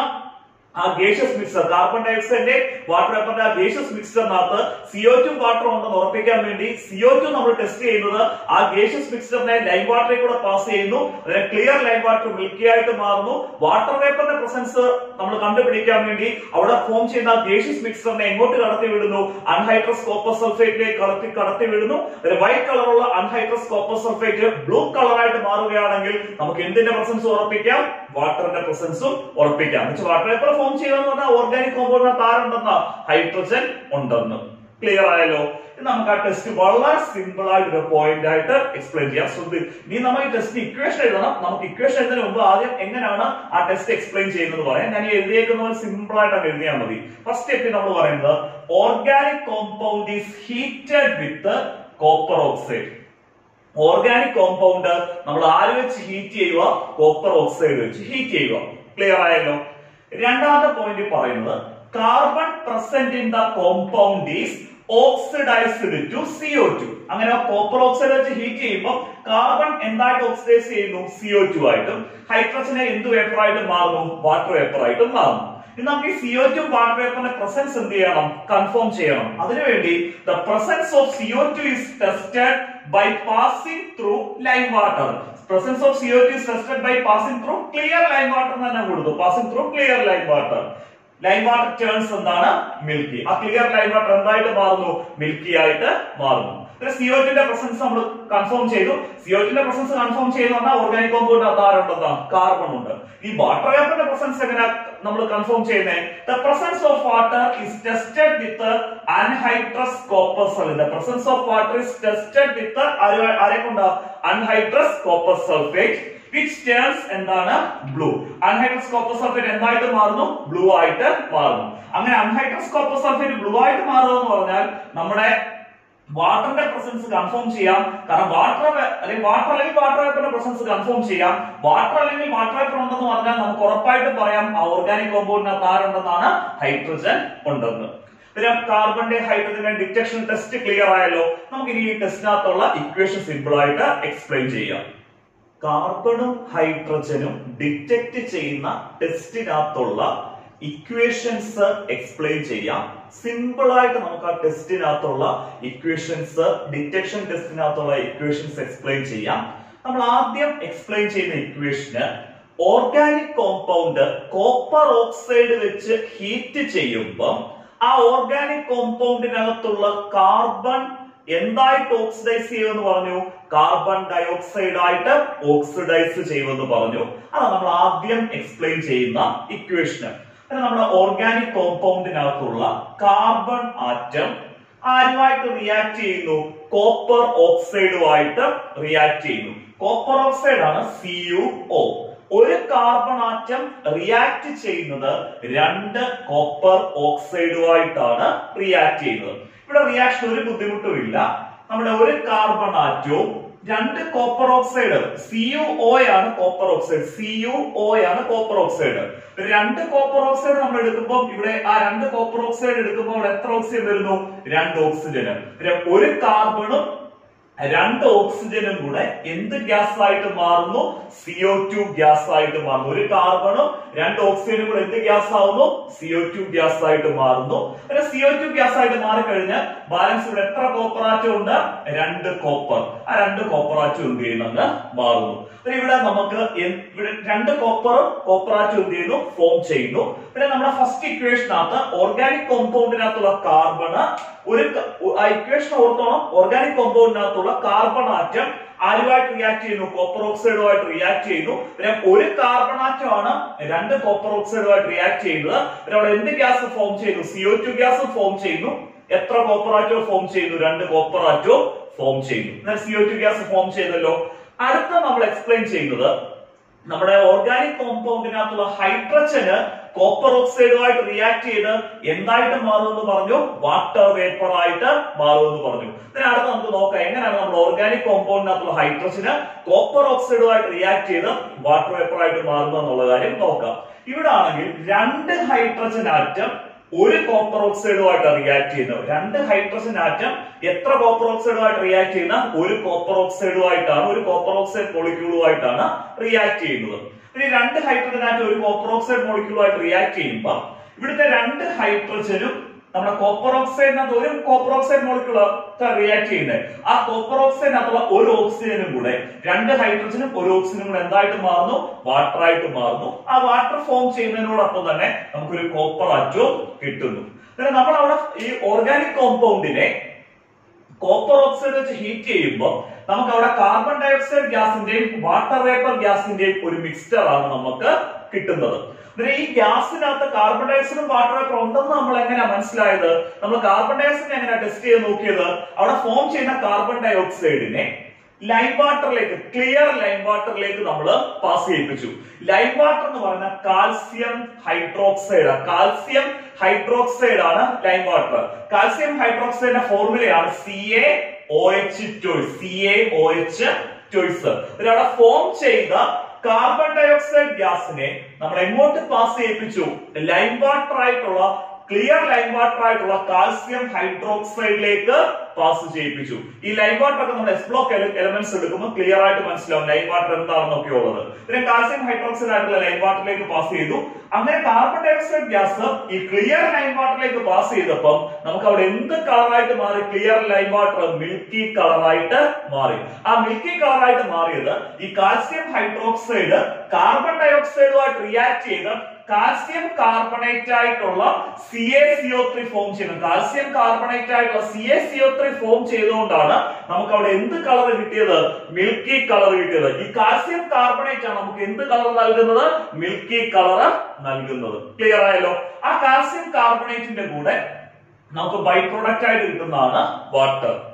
ആ ഗേഷ്യസ് മിക്സർ കാർബൺ ഡയോക്സൈഡിന്റെ വാട്ടർ വേപ്പറിന്റെ ആ ഗേഷ്യസ് മിക്സറിനകത്ത് സിഒ ടു വാട്ടർ ഉണ്ടെന്ന് ഉറപ്പിക്കാൻ വേണ്ടി സിഒ ടു നമ്മൾ ടെസ്റ്റ് ചെയ്യുന്നത് ആ ഗേഷ്യസ് മിക്സറിനെ ലൈം വാട്ടറിൽ കൂടെ പാസ് ചെയ്യുന്നു അതിനെ ക്ലിയർ ലൈം വാട്ടർ മിൽക്കി ആയിട്ട് മാറുന്നു വാട്ടർ വേപ്പറിന്റെ പ്രസൻസ് നമ്മൾ കണ്ടുപിടിക്കാൻ വേണ്ടി അവിടെ ഫോം ചെയ്യുന്ന ആ ഗേഷ്യസ് മിക്സറിനെ എങ്ങോട്ട് കടത്തി വിടുന്നു അൺഹൈഡ്രസ് കോപ്പർ സൾഫേറ്റിലേക്ക് കടത്തി കടത്തി വിടുന്നു വൈറ്റ് കളറുള്ള അൺഹൈഡ്രസ് കോപ്പർ സൾഫേറ്റ് ബ്ലൂ കളറായിട്ട് മാറുകയാണെങ്കിൽ നമുക്ക് എന്തിന്റെ പ്രസൻസ് ഉറപ്പിക്കാം വാട്ടറിന്റെ പ്രസൻസും ഉറപ്പിക്കാം എന്നുവെച്ചാൽ വാട്ടർ വേപ്പർ ഫോം ചെയ്തെന്ന് പറഞ്ഞാൽ ഓർഗാനിക് കോമ്പൗണ്ടിനകത്ത് ആരുണ്ടെന്ന ഹൈഡ്രജൻ ഉണ്ടെന്ന് ക്ലിയർ ആയല്ലോ ഇത് നമുക്ക് ആ ടെസ്റ്റ് വളരെ സിമ്പിൾ ആയിട്ട് ഒരു പോയിന്റ് ആയിട്ട് എക്സ്പ്ലെയിൻ ചെയ്യാം ശ്രദ്ധ നീ നമ്മൾ ഈ ടെസ്റ്റ് ഇക്വേഷൻ എഴുതണം നമുക്ക് ഇക്വേഷൻ എഴുതുന്നതിന് മുമ്പ് ആദ്യം എങ്ങനെയാണ് ആ ടെസ്റ്റ് എക്സ്പ്ലെയിൻ ചെയ്യുന്നത് പറയാം ഞാൻ ഈ എഴുതിയേക്കുന്ന പോലെ സിമ്പിൾ ആയിട്ട് എഴുതിയാൽ മതി ഫസ്റ്റ് സ്റ്റെപ്പിൽ നമ്മൾ പറയുന്നത് organic compound is heated with copper oxide organic compound നമ്മൾ ആര് വെച്ച് ഹീറ്റ് ചെയ്യുക കോപ്പർ ഓക്സൈഡ് വെച്ച് ഹീറ്റ് ചെയ്യുക ക്ലിയർ ആയല്ലോ രണ്ടാമത്തെ പോയിന്റ് പറയുന്നത് carbon present in the compound is oxidised to CO two അങ്ങനെ കോപ്പർ ഓക്സൈഡ് വെച്ച് ഹീറ്റ് ചെയ്യുമ്പോൾ കാർബൺ എന്തായിട്ട് ഓക്സിഡൈസ് ചെയ്യുന്നു സിഒ ടു ആയിട്ടും ഹൈഡ്രജനെ എന്ത് വേപ്പർ ആയിട്ട് മാറുന്നു വാട്ടർ വേപ്പർ ആയിട്ടും മാറുന്നു ഇനി നമുക്ക് ഈ സിഒ ടു വാട്ടർ വേപ്പറിന്റെ പ്രസൻസ് എന്ത് ചെയ്യണം കൺഫേം ചെയ്യണം അതിനുവേണ്ടി the presence of CO two is tested by passing through lime water. Presence of CO2 is tested by passing through clear lime water എന്ന് തന്നെ കൊടുത്തു passing through clear lime water. Lime water turns എന്താണ് milky ആ clear lime water എന്തായിട്ട് മാറുന്നു milky ആയിട്ട് മാറുന്നു സിഒറ്റിന്റെ presence നമ്മൾ കൺഫേം ചെയ്തു സിഒറ്റിന്റെ പ്രസൻസ് കൺഫേം ചെയ്തു പറഞ്ഞാൽ ഓർഗാനിക് കോമ്പൗണ്ട് അത് ആരുണ്ടെന്നാ കാർബൺ ഉണ്ട് ഈ വാട്ടർ വേപ്പറിന്റെ പ്രസൻസ് എങ്ങനെ നമ്മൾ കൺഫേം ചെയ്യുന്നത് the presence of water is tested with anhydrous copper sulphate the presence of water is tested with ആരെ കൊണ്ട് anhydrous copper sulphate which turns എന്താണ് ബ്ലൂ അൺഹൈഡ്രസ് കോപ്പർ സൾഫേറ്റ് എന്തായിട്ട് മാറുന്നു ബ്ലൂ ആയിട്ട് മാറുന്നു അങ്ങനെ അൺഹൈഡ്രസ് കോപ്പർ സൾഫേറ്റ് ബ്ലൂ ആയിട്ട് മാറുക എന്ന് പറഞ്ഞാൽ നമ്മുടെ വാട്ടറിന്റെ പ്രസൻസ് കൺഫേം ചെയ്യാം കാരണം വാട്ടർ അല്ലെങ്കിൽ വാട്ടർ അല്ലെങ്കിൽ വാട്ടർ വേപ്പറിന്റെ പ്രസൻസ് കൺഫേം ചെയ്യാം വാട്ടർ അല്ലെങ്കിൽ വാട്ടർ വേപ്പർ ഉണ്ടെന്ന് പറഞ്ഞാൽ നമുക്ക് ഉറപ്പായിട്ടും പറയാം ആ ഓർഗാനിക് കോമ്പൗണ്ടിനകത്ത് ആരുണ്ടെന്നാണ് ഹൈഡ്രജൻ ഉണ്ടെന്ന് പിന്നെ കാർബണിന്റെ ഹൈഡ്രജന്റെ ഡിറ്റക്ഷൻ ടെസ്റ്റ് ക്ലിയർ ആയല്ലോ നമുക്ക് ഇനി ഈ ടെസ്റ്റിനകത്തുള്ള ഇക്വേഷൻ സിമ്പിൾ ആയിട്ട് എക്സ്പ്ലെയിൻ ചെയ്യാം കാർബണും ഹൈഡ്രജനും ഡിറ്റക്ട് ചെയ്യുന്ന ടെസ്റ്റിനകത്തുള്ള ഇക്വേഷൻസ് എക്സ്പ്ലെയിൻ ചെയ്യാം സിമ്പിൾ ആയിട്ട് നമുക്ക് ആ ടെസ്റ്റിനകത്തുള്ള ഇക്വേഷൻസ് ഡിറ്റക്ഷൻ ടെസ്റ്റിനകത്തുള്ള ഇക്വേഷൻസ് എക്സ്പ്ലെയിൻ ചെയ്യാം നമ്മൾ ആദ്യം എക്സ്പ്ലെയിൻ ചെയ്യുന്ന equation organic compound copper oxide വെച്ച് ഹീറ്റ് ചെയ്യുമ്പോൾ ആ ഓർഗാനിക് കോമ്പൗണ്ടിനകത്തുള്ള കാർബൺ എന്തായിട്ട് ഓക്സിഡൈസ് ചെയ്യുമെന്ന് പറഞ്ഞു കാർബൺ ഡയോക്സൈഡ് ആയിട്ട് ഓക്സിഡൈസ് ചെയ്യുമെന്ന് പറഞ്ഞു അതാണ് നമ്മൾ ആദ്യം എക്സ്പ്ലെയിൻ ചെയ്യുന്ന ഇക്വേഷന് പിന്നെ നമ്മുടെ ഓർഗാനിക് കോമ്പൗണ്ടിനകത്തുള്ള കാർബൺ ആറ്റം ആരുമായിട്ട് റിയാക്ട് ചെയ്യുന്നു കോപ്പർ ഓക്സൈഡുമായിട്ട് റിയാക്ട് ചെയ്യുന്നു കോപ്പർ ഓക്സൈഡ് ആണ് സി യു ഒ ഒരു കാർബൺ ആറ്റം റിയാക്ട് ചെയ്യുന്നത് രണ്ട് കോപ്പർ ഓക്സൈഡുമായിട്ടാണ് റിയാക്ട് ചെയ്യുന്നത് ഇവിടെ റിയാക്ഷൻ ഒരു ബുദ്ധിമുട്ടും ഇല്ല നമ്മുടെ ഒരു കാർബൺ ആറ്റവും രണ്ട് copper oxide C U O ആണ് copper oxide C U O ആണ് കോപ്പർ ഓക്സൈഡ് രണ്ട് കോപ്പർ ഓക്സൈഡ് നമ്മൾ എടുക്കുമ്പോൾ ഇവിടെ ആ രണ്ട് കോപ്പർ ഓക്സൈഡ് എടുക്കുമ്പോൾ അവിടെ എത്ര ഓക്സിജൻ വരുന്നു രണ്ട് ഓക്സിജന് പിന്നെ ഒരു കാർബണും രണ്ട് ഓക്സിജനും കൂടെ എന്ത് ഗ്യാസ് ആയിട്ട് മാറുന്നു സിഒ ടു ഗ്യാസ് ആയിട്ട് മാറുന്നു ഒരു കാർബണും രണ്ട് ഓക്സിജനും കൂടെ എന്ത് ഗ്യാസ് ആവുന്നു സിഒ ടു ഗ്യാസ് ആയിട്ട് മാറുന്നു പിന്നെ സിഒ ടു ഗ്യാസ് ആയിട്ട് മാറിക്കഴിഞ്ഞാൽ ബാലൻസ് ഇവിടെ എത്ര കോപ്പർ ആറ്റം ഉണ്ട് രണ്ട് കോപ്പർ ആ രണ്ട് കോപ്പർ ആറ്റം എന്ത് ചെയ്യുന്നത് മാറുന്നു പിന്നെ ഇവിടെ നമുക്ക് എൻ- ഇവിടെ രണ്ട് കോപ്പറും കോപ്പർ ആറ്റം എന്ത് ചെയ്യുന്നു ഫോം ചെയ്യുന്നു പിന്നെ നമ്മുടെ ഫസ്റ്റ് ഇക്വേഷനകത്ത് ഓർഗാനിക് കോമ്പൗണ്ടിനകത്തുള്ള കാർബണ് ഒരു ക- ആ ഇക്വേഷൻ ഓർത്തോണം ഓർഗാനിക് കോമ്പൗണ്ടിനകത്തുള്ള കാർബൺ ആറ്റം ആരുമായിട്ട് റിയാക്ട് ചെയ്യുന്നു കോപ്പർ ഓക്സൈഡുമായിട്ട് റിയാക്ട് ചെയ്യുന്നു പിന്നെ ഒരു കാർബൺ ആറ്റമാണ് രണ്ട് കോപ്പർ ഓക്സൈഡുമായിട്ട് റിയാക്ട് ചെയ്യുന്നത് പിന്നെ അവിടെ എന്ത് ഗ്യാസ് ഫോം ചെയ്യുന്നു സിഒ ടു ഗ്യാസ് ഫോം ചെയ്യുന്നു എത്ര കോപ്പർ ആറ്റവും ഫോം ചെയ്യുന്നു രണ്ട് കോപ്പർ ആറ്റവും ഫോം ചെയ്യുന്നു എന്നാൽ സിഒ ടു ഗ്യാസ് ഫോം ചെയ്തല്ലോ അടുത്ത നമ്മൾ എക്സ്പ്ലെയിൻ ചെയ്യുന്നത് നമ്മുടെ ഓർഗാനിക് കോമ്പൗണ്ടിനകത്തുള്ള ഹൈഡ്രജന് കോപ്പർ ഓക്സൈഡുമായിട്ട് റിയാക്ട് ചെയ്ത് എന്തായിട്ട് മാറുമെന്ന് പറഞ്ഞു വാട്ടർ വേപ്പർ ആയിട്ട് മാറുമെന്ന് പറഞ്ഞു ഇതിന് അടുത്ത് നമുക്ക് നോക്കാം എങ്ങനെയാണ് നമ്മുടെ ഓർഗാനിക് കോമ്പൗണ്ടിനകത്തുള്ള ഹൈഡ്രജന് കോപ്പർ ഓക്സൈഡുമായിട്ട് റിയാക്ട് ചെയ്ത് വാട്ടർ വേപ്പർ ആയിട്ട് മാറുന്നു എന്നുള്ള കാര്യം നോക്കാം ഇവിടെ ആണെങ്കിൽ രണ്ട് ഹൈഡ്രജൻ ആറ്റം ഒരു കോപ്പർ ഓക്സൈഡുമായിട്ട് റിയാക്ട് ചെയ്യുന്നത് രണ്ട് ഹൈഡ്രജൻ ആറ്റം എത്ര കോപ്പർ ഓക്സൈഡുമായിട്ട് റിയാക്ട് ചെയ്യുന്ന ഒരു കോപ്പർ ഓക്സൈഡുമായിട്ടാണ് ഒരു കോപ്പർ ഓക്സൈഡ് മോളിക്യൂളുമായിട്ടാണ് റിയാക്ട് ചെയ്യുന്നത് ഇനി രണ്ട് ഹൈഡ്രജൻ ആറ്റം ഒരു കോപ്പർ ഓക്സൈഡ് മോളിക്യൂളുമായിട്ട് റിയാക്ട് ചെയ്യുമ്പോൾ ഇവിടുത്തെ രണ്ട് ഹൈഡ്രജനും നമ്മുടെ കോപ്പർ ഓക്സൈഡിനകത്ത് ഒരു കോപ്പർ ഓക്സൈഡ് മോളിക്യൂൾ റിയാക്ട് ചെയ്യുന്നത് ആ കോപ്പർ ഓക്സൈഡിനകത്തുള്ള ഒരു ഓക്സിജനും കൂടെ രണ്ട് ഹൈഡ്രജനും ഒരു ഓക്സിജനും കൂടെ എന്തായിട്ട് മാറുന്നു വാട്ടർ ആയിട്ട് മാറുന്നു ആ വാട്ടർ ഫോം ചെയ്യുന്നതിനോടൊപ്പം തന്നെ നമുക്കൊരു കോപ്പർ ആറ്റവും കിട്ടുന്നു പിന്നെ നമ്മൾ അവിടെ ഈ ഓർഗാനിക് കോമ്പൗണ്ടിനെ കോപ്പർ ഓക്സൈഡ് വെച്ച് ഹീറ്റ് ചെയ്യുമ്പോൾ നമുക്ക് അവിടെ കാർബൺ ഡയോക്സൈഡ് ഗ്യാസിന്റെയും വാട്ടർ വേപ്പർ ഗ്യാസിന്റെയും ഒരു മിക്സ്ചർ ആണ് നമുക്ക് കിട്ടുന്നത് പിന്നെ ഈ ഗ്യാസിനകത്ത് കാർബൺ ഡയോക്സൈഡും വാട്ടർ വേപ്പർ ഉണ്ടെന്ന് നമ്മൾ എങ്ങനെയാ മനസ്സിലായത് നമ്മൾ കാർബൺ ഡയോക്സൈഡ് എങ്ങനെയാ ടെസ്റ്റ് ചെയ്ത് നോക്കിയത് അവിടെ ഫോം ചെയ്യുന്ന കാർബൺ ഡയോക്സൈഡിനെ ലൈം വാട്ടറിലേക്ക് ക്ലിയർ ലൈം വാട്ടറിലേക്ക് നമ്മൾ പാസ് ചെയ്യിപ്പിച്ചു ലൈം വാട്ടർ എന്ന് പറയുന്ന കാൽസ്യം ഹൈഡ്രോക്സൈഡ് കാൽസ്യം ഹൈഡ്രോക്സൈഡ് ആണ് ലൈം വാട്ടർ കാൽസ്യം ഹൈഡ്രോക്സൈഡിന്റെ ഫോർമുലയാണ് C A O H twice C A O H twice ഇതിലവിടെ ഫോം ചെയ്ത കാർബൺ ഡയോക്സൈഡ് ഗ്യാസിനെ നമ്മൾ എങ്ങോട്ട് പാസ് ചെയ്യിപ്പിച്ചു ലൈം വാട്ടർ ആയിട്ടുള്ള ക്ലിയർ ലൈം വാട്ടർ ആയിട്ടുള്ള കാൽസ്യം ഹൈഡ്രോക്സൈഡിലേക്ക് പാസ് ചെയ്യിപ്പിച്ചു ഈ ലൈം വാട്ടർ ഒക്കെ നമ്മൾ എസ് ബ്ലോക്ക് എലമെന്റ്സ് എടുക്കുമ്പോൾ ക്ലിയർ ആയിട്ട് മനസ്സിലാവും ലൈം വാട്ടർ എന്താണെന്നൊക്കെ ഉള്ളത് പിന്നെ കാൽസ്യം ഹൈഡ്രോക്സൈഡ് ആയിട്ടുള്ള ലൈം വാട്ടറിലേക്ക് പാസ് ചെയ്തു അങ്ങനെ കാർബൺ ഡയോക്സൈഡ് ഗ്യാസ് ഈ ക്ലിയർ ലൈം വാട്ടറിലേക്ക് പാസ് ചെയ്തപ്പോൾ നമുക്ക് അവിടെ എന്ത് കളറായിട്ട് മാറി ക്ലിയർ ലൈം വാട്ടർ മിൽക്കി കളറായിട്ട് മാറി ആ മിൽക്കി കളറായിട്ട് മാറിയത് ഈ കാൽസ്യം ഹൈഡ്രോക്സൈഡ് കാർബൺ ഡയോക്സൈഡുമായിട്ട് റിയാക്ട് ചെയ്ത് കാൽസ്യം കാർബണേറ്റ് ആയിട്ടുള്ള C A C O three form ചെയ്യുന്നത് കാൽസ്യം കാർബണേറ്റ് ആയിട്ടുള്ള C A C O three form ചെയ്തുകൊണ്ടാണ് നമുക്ക് അവിടെ എന്ത് കളർ കിട്ടിയത് മിൽക്കി കളർ കിട്ടിയത് ഈ കാൽസ്യം കാർബണേറ്റ് ആണ് നമുക്ക് എന്ത് കളർ നൽകുന്നത് മിൽക്കി കളർ നൽകുന്നത് ക്ലിയർ ആയല്ലോ ആ കാൽസ്യം കാർബണേറ്റിന്റെ കൂടെ നമുക്ക് ബൈ പ്രൊഡക്റ്റ് ആയിട്ട് കിട്ടുന്നതാണ് വാട്ടർ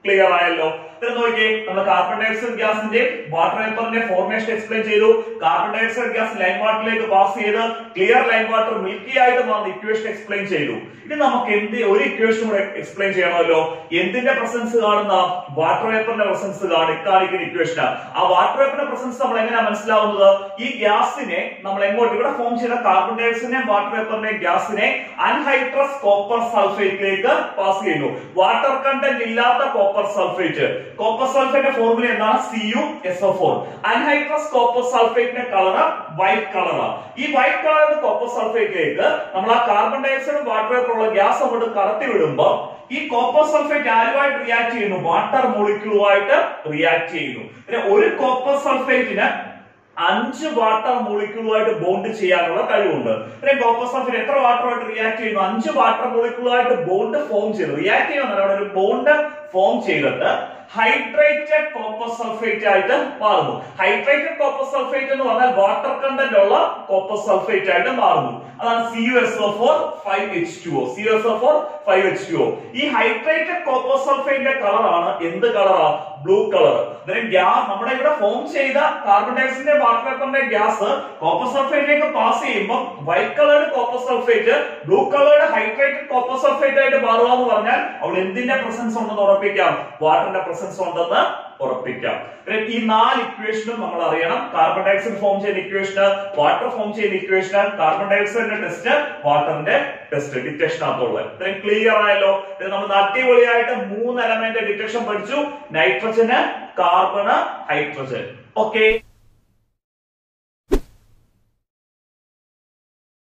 ക്ലിയർ ആയല്ലോ ഇത് നോക്കിയേ നമ്മൾ കാർബൺ ഡയോക്സൈഡ് ഗ്യാസിന്റെ വാട്ടർ വേപ്പറിന്റെ ഫോർമേഷൻ എക്സ്പ്ലെയിൻ ചെയ്തു കാർബൺ ഡയോക്സൈഡ് ഗ്യാസ് ലൈം വാട്ടറിലേക്ക് പാസ് ചെയ്ത് ക്ലിയർ ലൈം വാട്ടർ മിൽക്കി ആയിട്ട് മാറുന്ന ഇക്വേഷൻ എക്സ്പ്ലെയിൻ ചെയ്തു ഇനി നമുക്ക് എന്ത് ഒരു ഇക്വേഷൻ കൂടെ എക്സ്പ്ലെയിൻ ചെയ്യണമല്ലോ എന്തിന്റെ പ്രസൻസ് കാണുന്ന വാട്ടർ വേപ്പറിന്റെ പ്രസൻസ് കാണിക്കുന്ന ഇക്വേഷൻ ആ വാട്ടർ വേപ്പറിന്റെ പ്രസൻസ് നമ്മൾ എങ്ങനെയാ മനസ്സിലാവുന്നത് ഈ ഗ്യാസിനെ നമ്മൾ എങ്ങോട്ട് ഇവിടെ ഫോം ചെയ്ത കാർബൺ ഡയോക്സൈഡിനെ വാട്ടർ വേപ്പറിനെ ഗ്യാസിനെ അൺഹൈഡ്രസ് കോപ്പർ സൾഫേറ്റിലേക്ക് പാസ് ചെയ്യുന്നു വാട്ടർ കണ്ടന്റ് ഇല്ലാത്ത കോപ്പർ സൾഫേറ്റ് കോപ്പർ സൾഫേറ്റിന്റെ ഫോർമുല എന്താണ് C U S O four anhydrous copper സൾഫേറ്റിന്റെ കളർ വൈറ്റ് കളറാണ് ഈ വൈറ്റ് കളർ കോപ്പർ സൾഫേറ്റിലേക്ക് നമ്മൾ ആ കാർബൺ ഡയോക്സൈഡും വാട്ടർ വേപ്പറുള്ള ഗ്യാസ് അങ്ങോട്ട് കടത്തി വിടുമ്പോൾ ഈ കോപ്പർ സൾഫേറ്റ് ആരുമായിട്ട് റിയാക്ട് ചെയ്യുന്നു വാട്ടർ മോളിക്യൂളുമായിട്ട് റിയാക്ട് ചെയ്യുന്നു പിന്നെ ഒരു കോപ്പർ സൾഫേറ്റിന് അഞ്ച് വാട്ടർ മോളിക്യൂളുമായിട്ട് ബോണ്ട് ചെയ്യാനുള്ള കഴിവുണ്ട് പിന്നെ കോപ്പർ സൾഫേറ്റ് എത്ര വാട്ടറുമായിട്ട് റിയാക്ട് ചെയ്യുന്നു അഞ്ച് വാട്ടർ മോളിക്യൂളുമായിട്ട് ബോണ്ട് ഫോം ചെയ്തു റിയാക്ട് ചെയ്യുന്ന അവിടെ ഒരു ബോണ്ട് ഫോം ചെയ്തിട്ട് ഹൈഡ്രേറ്റഡ് കോപ്പർ സൾഫേറ്റ് ആയിട്ട് മാറുന്നു ഹൈഡ്രേറ്റഡ് കോപ്പർ സൾഫേറ്റ് എന്ന് പറഞ്ഞാൽ വാട്ടർ കണ്ടന്റ് ഉള്ള കോപ്പർ സൾഫേറ്റ് ആയിട്ട് മാറുന്നു അതാണ് C U S O four five H two O C U S O four five H two O ഈ ഹൈഡ്രേറ്റഡ് കോപ്പർ സൾഫേറ്റിന്റെ കളറാണ് എന്ത് കളറാ ബ്ലൂ കളർ ഗ്യാസ് നമ്മുടെ ഇവിടെ ഫോം ചെയ്ത കാർബൺ ഡയോക്സൈഡിന്റെ വാട്ടർ വേപ്പറിന്റെ ഗ്യാസ് കോപ്പർ സൾഫേറ്റിലേക്ക് പാസ് ചെയ്യുമ്പോൾ white coloured copper sulphate blue coloured hydrated copper sulphate ആയിട്ട് മാറുക എന്ന് പറഞ്ഞാൽ അവിടെ എന്തിന്റെ പ്രസൻസ് ഉണ്ടെന്ന് ഉറപ്പിക്കാം വാട്ടറിന്റെ പ്രസൻസ് ഉണ്ടെന്ന് ഉറപ്പിക്കാം പിന്നെ ഈ നാല് ഇക്വേഷനും നമ്മൾ അറിയണം കാർബൺ ഡയോക്സൈഡ് ഫോം ചെയ്യുന്ന ഇക്വേഷന് വാട്ടർ ഫോം ചെയ്യുന്ന ഇക്വേഷന് കാർബൺ ഡയോക്സൈഡിന്റെ ടെസ്റ്റ് വാട്ടറിന്റെ ടെസ്റ്റ് ഡിറ്റക്ഷനകത്തുള്ളത് ഇത്രയും ക്ലിയർ ആയല്ലോ ഇത് നമ്മൾ അടിപൊളിയായിട്ട് മൂന്ന് എലമെന്റ് ഡിറ്റക്ഷൻ പഠിച്ചു നൈട്രജന് കാർബണ് ഹൈഡ്രജൻ ഓക്കെ